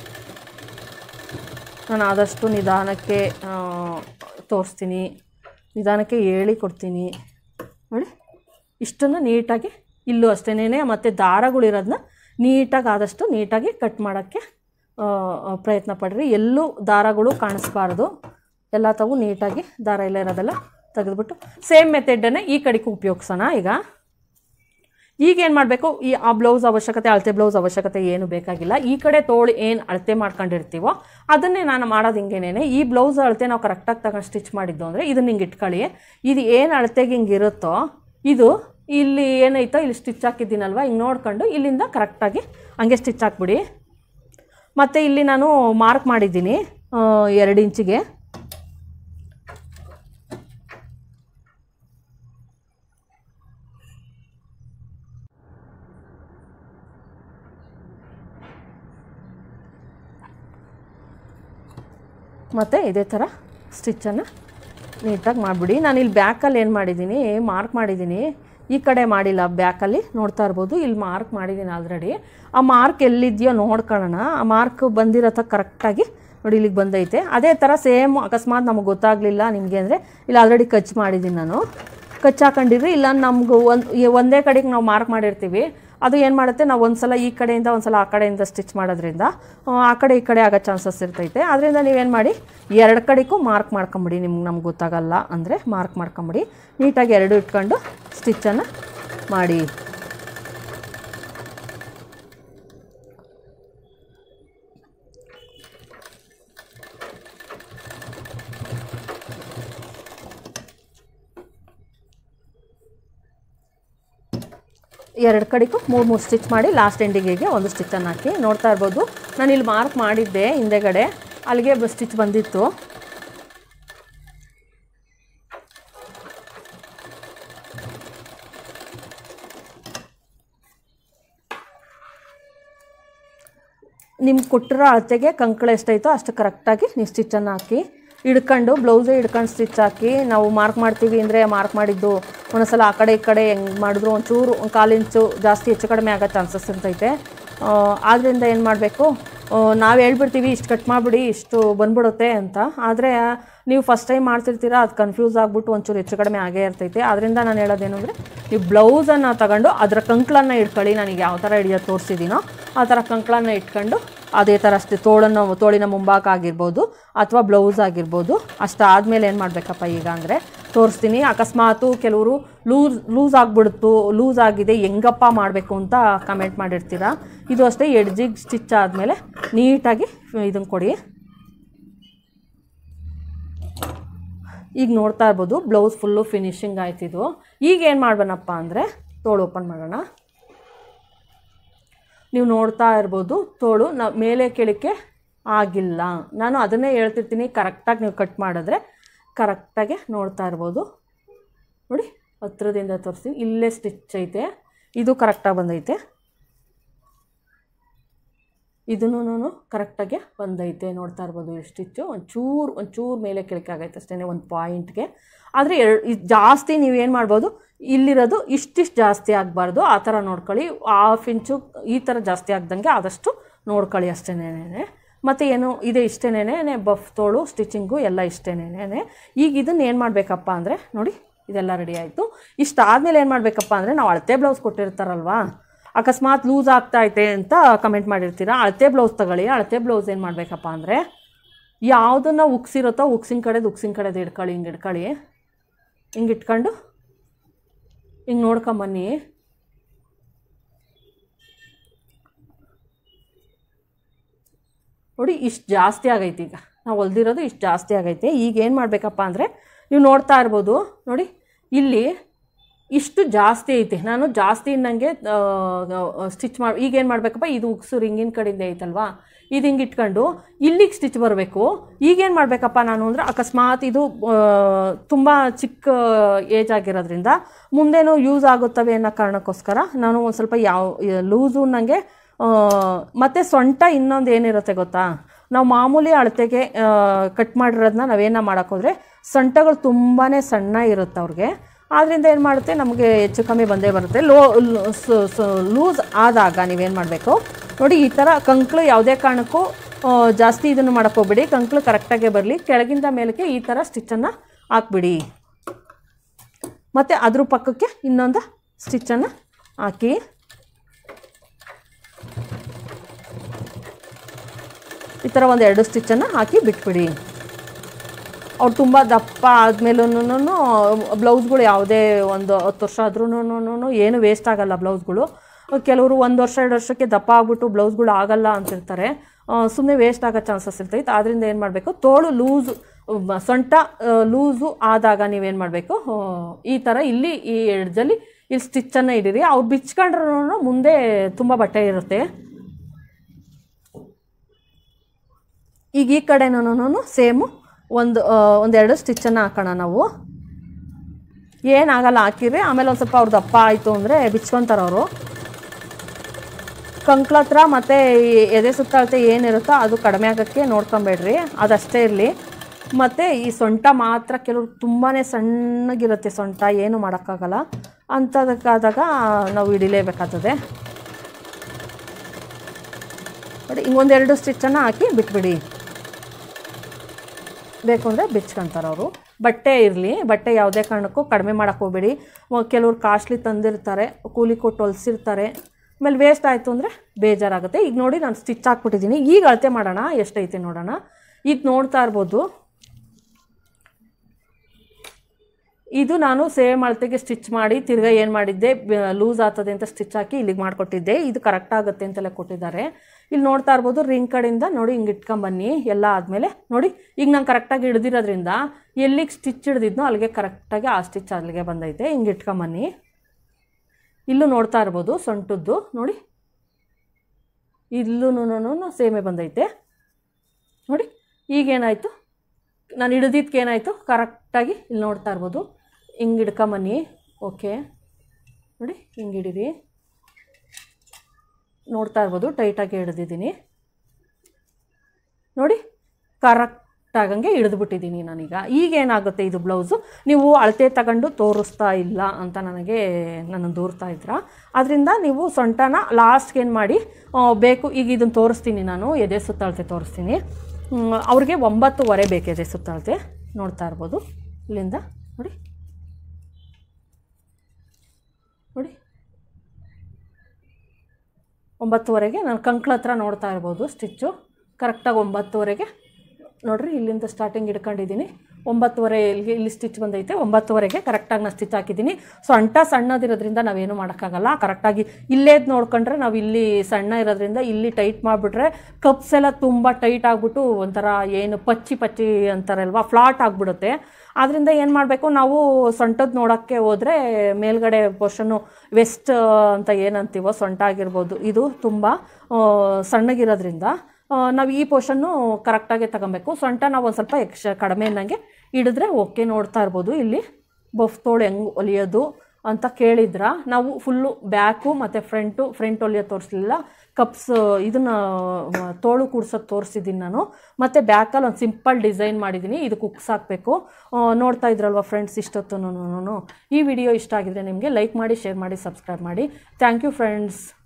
ನಾನು ಆದಷ್ಟು ನಿಧಾನಕ್ಕೆ ಆ, ತೋರಿಸ್ತೀನಿ ನಿಧಾನಕ್ಕೆ ಹೇಳಿ ಕೊಡ್ತೀನಿ ನೋಡಿ ಇಷ್ಟನ್ನು ನೀಟಾಗಿ ಇಲ್ಲೂ ಅಷ್ಟೇನೆ ಮತ್ತು ದಾರಗಳಿರೋದನ್ನ ನೀಟಾಗಿ ಆದಷ್ಟು ನೀಟಾಗಿ ಕಟ್ ಮಾಡೋಕ್ಕೆ ಆ, ಆ, ಪ್ರಯತ್ನ ಪಡ್ರಿ ಎಲ್ಲೂ ದಾರಗಳು ಕಾಣಿಸ್ಬಾರ್ದು ಎಲ್ಲ ತಾವು ನೀಟಾಗಿ ದಾರ ಎಲ್ಲ ಇರೋದೆಲ್ಲ ತೆಗೆದ್ಬಿಟ್ಟು ಸೇಮ್ ಮೆಥಡನ್ನೇ ಈ ಕಡೆಗೆ ಉಪಯೋಗಿಸೋಣ ಈಗ ಈಗ ಏನು ಮಾಡಬೇಕು ಈ ಆ ಬ್ಲೌಸ್ ಅವಶ್ಯಕತೆ ಅಳತೆ ಬ್ಲೌಸ್ ಅವಶ್ಯಕತೆ ಏನು ಬೇಕಾಗಿಲ್ಲ ಈ ಕಡೆ ತೋಳು ಏನು ಅಳತೆ ಮಾಡ್ಕೊಂಡಿರ್ತೀವೋ ಅದನ್ನೇ ನಾನು ಮಾಡೋದು ಹಿಂಗೇನೆ ಈ ಬ್ಲೌಸ್ ಅಳತೆ ನಾವು ಕರೆಕ್ಟಾಗಿ ತಗೊಂಡು ಸ್ಟಿಚ್ ಮಾಡಿದ್ದು ಅಂದರೆ ಇದನ್ನ ಹಿಂಗೆ ಇಟ್ಕೊಳ್ಳಿ ಇದು ಏನು ಅಳತೆಗೆ ಹಿಂಗೆ ಇರುತ್ತೋ ಇದು ಇಲ್ಲಿ ಏನೈತೋ ಇಲ್ಲಿ ಸ್ಟಿಚ್ ಹಾಕಿದ್ದೀನಲ್ವ ಹಿಂಗೆ ನೋಡ್ಕೊಂಡು ಇಲ್ಲಿಂದ ಕರೆಕ್ಟಾಗಿ ಹಂಗೆ ಸ್ಟಿಚ್ ಹಾಕ್ಬಿಡಿ ಮತ್ತು ಇಲ್ಲಿ ನಾನು ಮಾರ್ಕ್ ಮಾಡಿದ್ದೀನಿ ಆ, ಎರಡು ಇಂಚಿಗೆ ಮತ್ತು ಇದೇ ಥರ ಸ್ಟಿಚ್ಚನ್ನು ನೀಟಾಗಿ ಮಾಡಿಬಿಡಿ ನಾನು ಇಲ್ಲಿ ಬ್ಯಾಕಲ್ಲಿ ಏನು ಮಾಡಿದ್ದೀನಿ ಮಾರ್ಕ್ ಮಾಡಿದ್ದೀನಿ ಈ ಕಡೆ ಮಾಡಿಲ್ಲ ಬ್ಯಾಕಲ್ಲಿ ನೋಡ್ತಾ ಇರ್ಬೋದು ಇಲ್ಲಿ ಮಾರ್ಕ್ ಮಾಡಿದ್ದೀನಿ ಆಲ್ರೆಡಿ ಆ ಮಾರ್ಕ್ ಎಲ್ಲಿದೆಯೋ ನೋಡ್ಕೊಳ್ಳೋಣ ಆ ಮಾರ್ಕ್ ಬಂದಿರತ್ತ ಕರೆಕ್ಟಾಗಿ ನೋಡಿ ಇಲ್ಲಿಗೆ ಬಂದೈತೆ ಅದೇ ಥರ ಸೇಮ್ ಅಕಸ್ಮಾತ್ ನಮಗೆ ಗೊತ್ತಾಗಲಿಲ್ಲ ನಿಮಗೆ ಅಂದರೆ ಇಲ್ಲಿ ಆಲ್ರೆಡಿ ಕಚ್ ಮಾಡಿದ್ದೀನಿ ನಾನು ಕಚ್ ಹಾಕೊಂಡಿರಿ ಇಲ್ಲ ನಮ್ಗೆ ಒಂದು ಒಂದೇ ಕಡೆಗೆ ನಾವು ಮಾರ್ಕ್ ಮಾಡಿರ್ತೀವಿ ಅದು ಏನು ಮಾಡುತ್ತೆ ನಾವು ಒಂದ್ಸಲ ಈ ಕಡೆಯಿಂದ ಒಂದ್ಸಲ ಆ ಕಡೆಯಿಂದ ಸ್ಟಿಚ್ ಮಾಡೋದ್ರಿಂದ ಆ, ಆ ಕಡೆ ಈ ಕಡೆ ಆಗೋ ಚಾನ್ಸಸ್ ಇರ್ತೈತೆ ಅದರಿಂದ ನೀವೇನು ಮಾಡಿ ಎರಡು ಕಡೆಗೂ ಮಾರ್ಕ್ ಮಾಡ್ಕೊಂಬಿಡಿ ನಿಮ್ಗೆ ನಮ್ಗೆ ಗೊತ್ತಾಗಲ್ಲ ಅಂದರೆ ಮಾರ್ಕ್ ಮಾಡ್ಕೊಂಬಿಡಿ ನೀಟಾಗಿ ಎರಡು ಇಟ್ಕೊಂಡು ಸ್ಟಿಚ್ಚನ್ನು ಮಾಡಿ ಎರಡು ಕಡೆಗೂ ಮೂರು ಮೂರು ಸ್ಟಿಚ್ ಮಾಡಿ ಲಾಸ್ಟ್ ಎಂಡಿಗೆಗೆ ಒಂದು ಸ್ಟಿಚ್ಚನ್ನು ಹಾಕಿ ನೋಡ್ತಾ ಇರ್ಬೋದು ನಾನು ಇಲ್ಲಿ ಮಾರ್ಕ್ ಮಾಡಿದ್ದೆ ಹಿಂದೆಗಡೆ ಅಲ್ಲಿಗೆ ಸ್ಟಿಚ್ ಬಂದಿತ್ತು ನಿಮ್ಗೆ ಕೊಟ್ಟಿರೋ ಅಳತೆಗೆ ಕಂಕಳ ಎಷ್ಟೈತೋ ಅಷ್ಟು ಕರೆಕ್ಟಾಗಿ ನೀವು ಸ್ಟಿಚ್ಚನ್ನು ಹಾಕಿ ಹಿಡ್ಕೊಂಡು ಬ್ಲೌಸೇ ಹಿಡ್ಕೊಂಡು ಸ್ಟಿಚ್ ಹಾಕಿ ನಾವು ಮಾರ್ಕ್ ಮಾಡ್ತೀವಿ ಅಂದರೆ ಮಾರ್ಕ್ ಮಾಡಿದ್ದು ಒಂದೊಂದ್ಸಲ ಆ ಕಡೆ ಈ ಕಡೆ ಹೆಂಗೆ ಮಾಡಿದ್ರು ಒಂಚೂರು ಒಂದು ಕಾಲು ಇಂಚು ಜಾಸ್ತಿ ಹೆಚ್ಚು ಕಡಿಮೆ ಆಗೋ ಚಾನ್ಸಸ್ ಇರ್ತೈತೆ ಆದ್ದರಿಂದ ಏನು ಮಾಡಬೇಕು ನಾವು ಹೇಳ್ಬಿಡ್ತೀವಿ ಇಷ್ಟು ಕಟ್ ಮಾಡಿಬಿಡಿ ಇಷ್ಟು ಬಂದ್ಬಿಡುತ್ತೆ ಅಂತ ಆದರೆ ನೀವು ಫಸ್ಟ್ ಟೈಮ್ ಮಾಡ್ತಿರ್ತೀರ ಅದು ಕನ್ಫ್ಯೂಸ್ ಆಗಿಬಿಟ್ಟು ಒಂಚೂರು ಹೆಚ್ಚು ಕಡಿಮೆ ಆಗೇ ಇರ್ತೈತೆ ಅದರಿಂದ ನಾನು ಹೇಳೋದೇನು ಅಂದರೆ ನೀವು ಬ್ಲೌಸನ್ನು ತಗೊಂಡು ಅದರ ಕಂಕ್ಳನ್ನು ಇಟ್ಕೊಳ್ಳಿ ನನಗೆ ಯಾವ ಥರ ಹಿಡಿಯೋದು ತೋರಿಸಿದ್ದೀನೋ ಆ ಥರ ಕಂಕ್ಳನ್ನು ಇಟ್ಕೊಂಡು ಅದೇ ಥರ ಅಷ್ಟೇ ತೋಳನ್ನು ತೋಳಿನ ಮುಂಭಾಗ ಆಗಿರ್ಬೋದು ಅಥವಾ ಬ್ಲೌಸ್ ಆಗಿರ್ಬೋದು ಅಷ್ಟಾದಮೇಲೆ ಏನು ಮಾಡಬೇಕಪ್ಪ ಈಗ ಅಂದರೆ ತೋರಿಸ್ತೀನಿ ಅಕಸ್ಮಾತು ಕೆಲವರು ಲೂಸ್ ಲೂಸ್ ಆಗಿಬಿಡ್ತು ಲೂಸ್ ಆಗಿದೆ ಹೆಂಗಪ್ಪ ಮಾಡಬೇಕು ಅಂತ ಕಮೆಂಟ್ ಮಾಡಿರ್ತೀರ ಇದು ಅಷ್ಟೇ ಎಡ್ಜಿಗೆ ಸ್ಟಿಚ್ ಆದಮೇಲೆ ನೀಟಾಗಿ ಇದನ್ನು ಕೊಡಿ ಈಗ ನೋಡ್ತಾ ಇರ್ಬೋದು ಬ್ಲೌಸ್ ಫುಲ್ಲು ಫಿನಿಶಿಂಗ್ ಆಯ್ತಿದು ಈಗ ಏನು ಮಾಡೋಣಪ್ಪ ಅಂದರೆ ತೋಳು ಓಪನ್ ಮಾಡೋಣ ನೀವು ನೋಡ್ತಾ ಇರ್ಬೋದು ತೋಳು ನ ಮೇಲೆ ಕೆಳಕ್ಕೆ ಆಗಿಲ್ಲ ನಾನು ಅದನ್ನೇ ಹೇಳ್ತಿರ್ತೀನಿ ಕರೆಕ್ಟಾಗಿ ನೀವು ಕಟ್ ಮಾಡಿದ್ರೆ ಕರೆಕ್ಟಾಗಿ ನೋಡ್ತಾ ಇರ್ಬೋದು ನೋಡಿ ಹತ್ರದಿಂದ ತೋರಿಸ್ತೀನಿ ಇಲ್ಲೇ ಸ್ಟಿಚ್ ಐತೆ ಇದು ಕರೆಕ್ಟಾಗಿ ಬಂದೈತೆ ಇದನ್ನು ಕರೆಕ್ಟಾಗಿ ಬಂದೈತೆ ನೋಡ್ತಾ ಇರ್ಬೋದು ಈ ಸ್ಟಿಚ್ಚು ಒಂಚೂರು ಒಂಚೂರು ಮೇಲೆ ಕೆಳಕ್ಕೆ ಆಗೈತೆ ಅಷ್ಟೇ ಒಂದು ಪಾಯಿಂಟ್ಗೆ ಆದರೆ ಎರಡು ಇದು ಜಾಸ್ತಿ ನೀವೇನು ಮಾಡ್ಬೋದು ಇಲ್ಲಿರೋದು ಇಷ್ಟಿಷ್ಟು ಜಾಸ್ತಿ ಆಗಬಾರ್ದು ಆ ಥರ ನೋಡ್ಕೊಳ್ಳಿ ಹಾಫ್ ಇಂಚು ಈ ಥರ ಜಾಸ್ತಿ ಆಗ್ದಂಗೆ ಆದಷ್ಟು ನೋಡ್ಕೊಳ್ಳಿ ಅಷ್ಟೇನೇನೆ ಮತ್ತು ಏನು ಇದೆ ಇಷ್ಟೇನೇನೆ ಬಫ್ ತೋಳು ಸ್ಟಿಚಿಂಗು ಎಲ್ಲ ಇಷ್ಟೇನೇನೆ ಈಗ ಇದನ್ನು ಏನು ಮಾಡಬೇಕಪ್ಪ ಅಂದರೆ ನೋಡಿ ಇದೆಲ್ಲ ರೆಡಿ ಆಯಿತು ಇಷ್ಟಾದಮೇಲೆ ಏನು ಮಾಡಬೇಕಪ್ಪ ಅಂದರೆ ನಾವು ಅಳತೆ ಬ್ಲೌಸ್ ಕೊಟ್ಟಿರ್ತಾರಲ್ವಾ ಅಕಸ್ಮಾತ್ ಲೂಸ್ ಆಗ್ತಾ ಐತೆ ಅಂತ ಕಮೆಂಟ್ ಮಾಡಿರ್ತೀರಾ ಅಳತೆ ಬ್ಲೌಸ್ ತಗೊಳ್ಳಿ ಅಳತೆ ಬ್ಲೌಸ್ ಏನು ಮಾಡಬೇಕಪ್ಪ ಅಂದರೆ ಯಾವುದನ್ನ ಉಕ್ಸಿರುತ್ತೋ ಉಕ್ಸಿನ ಕಡೆದು ಉಕ್ಸಿನ ಕಡೆದು ಇಟ್ಕೊಳ್ಳಿ ಹಿಂಗೆ ಇಟ್ಕೊಳ್ಳಿ ಹಿಂಗೆ ಇಟ್ಕೊಂಡು ಹಿಂಗೆ ನೋಡ್ಕೊಂಬನ್ನಿ ನೋಡಿ ಇಷ್ಟು ಜಾಸ್ತಿ ಆಗೈತೆ ಈಗ ನಾವು ಹೊಲ್ದಿರೋದು ಇಷ್ಟು ಜಾಸ್ತಿ ಆಗೈತೆ ಈಗ ಏನು ಮಾಡಬೇಕಪ್ಪ ಅಂದರೆ ನೀವು ನೋಡ್ತಾ ಇರ್ಬೋದು ನೋಡಿ ಇಲ್ಲಿ ಇಷ್ಟು ಜಾಸ್ತಿ ಐತೆ ನಾನು ಜಾಸ್ತಿ ನನಗೆ ಸ್ಟಿಚ್ ಮಾಡಿ ಈಗ ಏನು ಮಾಡಬೇಕಪ್ಪ ಇದು ಉಕ್ಸು ರಿಂಗಿನ ಕಡೆಯಿಂದ ಐತಲ್ವಾ ಇದು ಹಿಂಗೆ ಇಟ್ಕೊಂಡು ಇಲ್ಲಿಗೆ ಸ್ಟಿಚ್ ಬರಬೇಕು ಈಗೇನು ಮಾಡಬೇಕಪ್ಪ ನಾನು ಅಂದರೆ ಅಕಸ್ಮಾತ್ ಇದು ತುಂಬ ಚಿಕ್ಕ ಏಜ್ ಆಗಿರೋದ್ರಿಂದ ಮುಂದೇನೂ ಯೂಸ್ ಆಗುತ್ತವೆ ಅನ್ನೋ ಕಾರಣಕ್ಕೋಸ್ಕರ ನಾನು ಒಂದು ಸ್ವಲ್ಪ ಯಾವ ಲೂಸು ನನಗೆ ಮತ್ತು ಸೊಂಟ ಇನ್ನೊಂದು ಏನಿರುತ್ತೆ ಗೊತ್ತಾ ನಾವು ಮಾಮೂಲಿ ಅಳತೆಗೆ ಕಟ್ ಮಾಡಿರೋದನ್ನ ನಾವೇನ ಮಾಡೋಕ್ಕೋದ್ರೆ ಸೊಂಟಗಳು ತುಂಬಾ ಸಣ್ಣ ಇರುತ್ತೆ ಅವ್ರಿಗೆ ಆದ್ದರಿಂದ ಏನು ಮಾಡುತ್ತೆ ನಮಗೆ ಹೆಚ್ಚು ಕಮ್ಮಿ ಬಂದೇ ಬರುತ್ತೆ ಲೋ ಲೂಸ್ ಆದಾಗ ನೀವೇನು ಮಾಡಬೇಕು ನೋಡಿ ಈ ಥರ ಕಂಕ್ಳು ಯಾವುದೇ ಕಾರಣಕ್ಕೂ ಆ, ಜಾಸ್ತಿ ಇದನ್ನು ಮಾಡೋಕ್ಕೋಗ್ಬಿಡಿ ಕಂಕ್ಳು ಕರೆಕ್ಟಾಗೆ ಬರಲಿ ಕೆಳಗಿಂದ ಮೇಲಕ್ಕೆ ಈ ಥರ ಸ್ಟಿಚ್ಚನ್ನು ಹಾಕ್ಬಿಡಿ ಮತ್ತು ಅದ್ರ ಪಕ್ಕಕ್ಕೆ ಇನ್ನೊಂದು ಸ್ಟಿಚ್ಚನ್ನು ಹಾಕಿ ಈ ಥರ ಒಂದು ಎರಡು ಸ್ಟಿಚ್ಚನ್ನು ಹಾಕಿ ಬಿಟ್ಬಿಡಿ ಅವ್ರು ತುಂಬ ದಪ್ಪ ಆದಮೇಲೂ ಬ್ಲೌಸ್ಗಳು ಯಾವುದೇ ಒಂದು ಹತ್ತು ವರ್ಷ ಆದ್ರೂ ಏನು ವೇಸ್ಟ್ ಆಗಲ್ಲ ಬ್ಲೌಸ್ಗಳು ಕೆಲವರು ಒಂದು ವರ್ಷ ಎರಡು ವರ್ಷಕ್ಕೆ ದಪ್ಪ ಆಗ್ಬಿಟ್ಟು ಬ್ಲೌಸ್ಗಳು ಆಗಲ್ಲ ಅಂತಿರ್ತಾರೆ ಸುಮ್ಮನೆ ವೇಸ್ಟ್ ಆಗೋ ಚಾನ್ಸಸ್ ಇರ್ತೈತೆ ಆದ್ದರಿಂದ ಏನು ಮಾಡಬೇಕು ತೋಳು ಲೂಸು ಸೊಂಟ ಲೂಸು ಆದಾಗ ನೀವೇನು ಮಾಡಬೇಕು ಈ ಥರ ಇಲ್ಲಿ ಈ ಎಡ್ಜಲ್ಲಿ ಇಲ್ಲಿ ಸ್ಟಿಚ್ಚನ್ನು ಇಡೀರಿ ಅವ್ರು ಬಿಚ್ಕೊಂಡ್ರೂ ಮುಂದೆ ತುಂಬ ಬಟ್ಟೆ ಇರುತ್ತೆ ಈಗ ಈ ಕಡೆನೂ ಸೇಮು ಒಂದು ಆ, ಒಂದೆರಡು ಸ್ಟಿಚ್ಚನ್ನು ಹಾಕೋಣ ನಾವು ಏನಾಗಲ್ಲ ಹಾಕಿರಿ ಆಮೇಲೆ ಒಂದು ಸ್ವಲ್ಪ ಅವ್ರು ದಪ್ಪ ಆಯಿತು ಅಂದರೆ ಬಿಚ್ಕೊತಾರೆ ಅವರು ಕಂಕ್ಳ ಹತ್ರ ಮತ್ತು ಈ ಎದೆ ಸುತ್ತಳತೆ ಏನಿರುತ್ತೋ ಅದು ಕಡಿಮೆ ಆಗೋಕ್ಕೆ ನೋಡ್ಕೊಬೇಡ್ರಿ ಅದಷ್ಟೇ ಇರಲಿ ಮತ್ತು ಈ ಸೊಂಟ ಮಾತ್ರ ಕೆಲವ್ರು ತುಂಬಾ ಸಣ್ಣಗಿರುತ್ತೆ ಸೊಂಟ ಏನು ಮಾಡೋಕ್ಕಾಗಲ್ಲ ಅಂಥದಕ್ಕಾದಾಗ ನಾವು ಹಿಡಿಲೇಬೇಕಾಗ್ತದೆ ನೋಡಿ ಹಿಂಗೊಂದೆರಡು ಸ್ಟಿಚ್ಚನ್ನು ಹಾಕಿ ಬಿಟ್ಬಿಡಿ ಬೇಕು ಅಂದರೆ ಬಿಚ್ಕೊಂತಾರೆ ಅವರು ಬಟ್ಟೆ ಇರಲಿ ಬಟ್ಟೆ ಯಾವುದೇ ಕಾರಣಕ್ಕೂ ಕಡಿಮೆ ಮಾಡೋಕ್ಕೆ ಹೋಗ್ಬೇಡಿ ವ- ಕೆಲವ್ರು ಕಾಸ್ಟ್ಲಿ ತಂದಿರ್ತಾರೆ ಕೂಲಿ ಕೊಟ್ಟು ಹೊಲ್ಸಿರ್ತಾರೆ ಆಮೇಲೆ ವೇಸ್ಟ್ ಆಯಿತು ಅಂದರೆ ಬೇಜಾರಾಗುತ್ತೆ ಈಗ ನೋಡಿ ನಾನು ಸ್ಟಿಚ್ ಹಾಕ್ಬಿಟ್ಟಿದ್ದೀನಿ ಈಗ ಅಳತೆ ಮಾಡೋಣ ಎಷ್ಟೈತೆ ನೋಡೋಣ ಇದು ನೋಡ್ತಾ ಇರ್ಬೋದು ಇದು ನಾನು ಸೇಮ್ ಅಳತೆಗೆ ಸ್ಟಿಚ್ ಮಾಡಿ ತಿರ್ಗಾ ಏನು ಮಾಡಿದ್ದೆ ಲೂಸ್ ಆಗ್ತದೆ ಅಂತ ಸ್ಟಿಚ್ ಹಾಕಿ ಇಲ್ಲಿಗೆ ಮಾಡಿಕೊಟ್ಟಿದ್ದೆ ಇದು ಕರೆಕ್ಟ್ ಆಗುತ್ತೆ ಅಂತೆಲ್ಲ ಕೊಟ್ಟಿದ್ದಾರೆ ಇಲ್ಲಿ ನೋಡ್ತಾ ಇರ್ಬೋದು ರಿಂಗ್ ಕಡೆಯಿಂದ ನೋಡಿ ಹಿಂಗೆ ಇಟ್ಕೊಂಬನ್ನಿ ಎಲ್ಲ ಆದಮೇಲೆ ನೋಡಿ ಈಗ ನಾನು ಕರೆಕ್ಟಾಗಿ ಹಿಡ್ದಿರೋದ್ರಿಂದ ಎಲ್ಲಿಗೆ ಸ್ಟಿಚ್ ಹಿಡ್ದಿದ್ನೋ ಅಲ್ಲಿಗೆ ಕರೆಕ್ಟಾಗಿ ಆ ಸ್ಟಿಚ್ ಅಲ್ಲಿಗೆ ಬಂದೈತೆ ಹಿಂಗೆ ಇಟ್ಕೊಂಬನ್ನಿ ಇಲ್ಲೂ ನೋಡ್ತಾ ಇರ್ಬೋದು ಸೊಂಟದ್ದು ನೋಡಿ ಇಲ್ಲೂ ಸೇಮೆ ಬಂದೈತೆ ನೋಡಿ ಈಗೇನಾಯಿತು ನಾನು ಹಿಡಿದಿದ್ದಕ್ಕೆ ಏನಾಯಿತು ಕರೆಕ್ಟಾಗಿ ಇಲ್ಲಿ ನೋಡ್ತಾ ಇರ್ಬೋದು ಹಿಂಗೆ ಹಿಡ್ಕೊಂಬನ್ನಿ ಓಕೆ ನೋಡಿ ಹಿಂಗೆ ಹಿಡೀರಿ ನೋಡ್ತಾ ಇರ್ಬೋದು ಟೈಟಾಗಿ ಹಿಡ್ದಿದ್ದೀನಿ ನೋಡಿ ಕರೆಕ್ಟ್ ಆಗಂಗೆ ಹಿಡಿದ್ಬಿಟ್ಟಿದ್ದೀನಿ ನಾನೀಗ ಈಗ ಏನಾಗುತ್ತೆ ಇದು ಬ್ಲೌಸು ನೀವು ಅಳತೆ ತಗೊಂಡು ತೋರಿಸ್ತಾ ಇಲ್ಲ ಅಂತ ನನಗೆ ನನ್ನ ದೂರ್ತಾ ಇದ್ರ ಅದರಿಂದ ನೀವು ಸೊಂಟನ ಲಾಸ್ಟ್ಗೆ ಏನು ಮಾಡಿ ಆ, ಬೇಕು ಈಗ ಇದನ್ನು ತೋರಿಸ್ತೀನಿ ನಾನು ಎದೆ ಸುತ್ತಳತೆ ತೋರಿಸ್ತೀನಿ ಹ್ಮ್, ಅವ್ರಿಗೆ ಒಂಬತ್ತುವರೆ ಬೇಕು ಎದೆ ಸುತ್ತಳತೆ ನೋಡ್ತಾ ಇರ್ಬೋದು ಇಲ್ಲಿಂದ ನೋಡಿ ನೋಡಿ ಒಂಬತ್ತುವರೆಗೆ ನಾನು ಕಂಕ್ಳ ಹತ್ರ ನೋಡ್ತಾ ಇರ್ಬೋದು ಸ್ಟಿಚ್ಚು ಕರೆಕ್ಟಾಗಿ ಒಂಬತ್ತುವರೆಗೆ ನೋಡ್ರಿ ಇಲ್ಲಿಂದ ಸ್ಟಾರ್ಟಿಂಗ್ ಹಿಡ್ಕೊಂಡಿದ್ದೀನಿ ಒಂಬತ್ತುವರೆ ಇಲ್ಲಿಗೆ ಇಲ್ಲಿ ಸ್ಟಿಚ್ ಬಂದೈತೆ ಒಂಬತ್ತುವರೆಗೆ ಕರೆಕ್ಟಾಗಿ ನಾನು ಸ್ಟಿಚ್ ಹಾಕಿದ್ದೀನಿ ಸೊಂಟ ಸಣ್ಣದಿರೋದ್ರಿಂದ ನಾವೇನು ಮಾಡೋಕ್ಕಾಗಲ್ಲ ಕರೆಕ್ಟಾಗಿ ಇಲ್ಲೇದು ನೋಡ್ಕೊಂಡ್ರೆ ನಾವು ಇಲ್ಲಿ ಸಣ್ಣ ಇರೋದ್ರಿಂದ ಇಲ್ಲಿ ಟೈಟ್ ಮಾಡಿಬಿಟ್ರೆ ಕಪ್ಸ್ ಎಲ್ಲ ತುಂಬ ಟೈಟ್ ಆಗಿಬಿಟ್ಟು ಒಂಥರ ಏನು ಪಚ್ಚಿ ಪಚ್ಚಿ ಅಂತಾರಲ್ವಾ ಫ್ಲಾಟ್ ಆಗಿಬಿಡುತ್ತೆ ಆದ್ದರಿಂದ ಏನು ಮಾಡಬೇಕು ನಾವು ಸೊಂಟದ ನೋಡೋಕ್ಕೆ ಹೋದರೆ ಮೇಲ್ಗಡೆ ಪೋರ್ಷನ್ನು ವೆಸ್ಟ್ ಅಂತ ಏನಂತೀವೋ ಸೊಂಟ ಆಗಿರ್ಬೋದು ಇದು ತುಂಬ ಆ, ಸಣ್ಣಗಿರೋದ್ರಿಂದ ಆ, ನಾವು ಈ ಪೋರ್ಷನ್ನು ಕರೆಕ್ಟಾಗಿ ತಗೊಬೇಕು ಸೊಂಟ ನಾವು ಒಂದು ಸ್ವಲ್ಪ ಎಕ್ಸ್ಟ್ರಾ ಕಡಿಮೆ ಅನ್ನಂಗೆ ಹಿಡಿದ್ರೆ ಓಕೆ ನೋಡ್ತಾ ಇರ್ಬೋದು ಇಲ್ಲಿ ಬಫ್ ತೋಳು ಹೆಂಗೆ ಹೊಲಿಯೋದು ಅಂತ ಕೇಳಿದ್ರ ನಾವು ಫುಲ್ಲು ಬ್ಯಾಕು ಮತ್ತು ಫ್ರಂಟು ಫ್ರಂಟ್ ಹೊಲಿಯೋದು ತೋರಿಸ್ಲಿಲ್ಲ ಕಪ್ಸ್ ಇದನ್ನು ತೋಳು ಕೂಡ್ಸೋದು ತೋರಿಸಿದ್ದೀನಿ ನಾನು ಮತ್ತು ಬ್ಯಾಕಲ್ಲಿ ಒಂದು ಸಿಂಪಲ್ ಡಿಸೈನ್ ಮಾಡಿದ್ದೀನಿ ಇದಕ್ಕೆ ಉಕ್ಸ್ ಹಾಕಬೇಕು ನೋಡ್ತಾ ಇದ್ರಲ್ವ ಫ್ರೆಂಡ್ಸ್ ಇಷ್ಟೊತ್ತು ಈ ವಿಡಿಯೋ ಇಷ್ಟ ಆಗಿದ್ರೆ ನಿಮಗೆ ಲೈಕ್ ಮಾಡಿ ಶೇರ್ ಮಾಡಿ ಸಬ್ಸ್ಕ್ರೈಬ್ ಮಾಡಿ ಥ್ಯಾಂಕ್ ಯು ಫ್ರೆಂಡ್ಸ್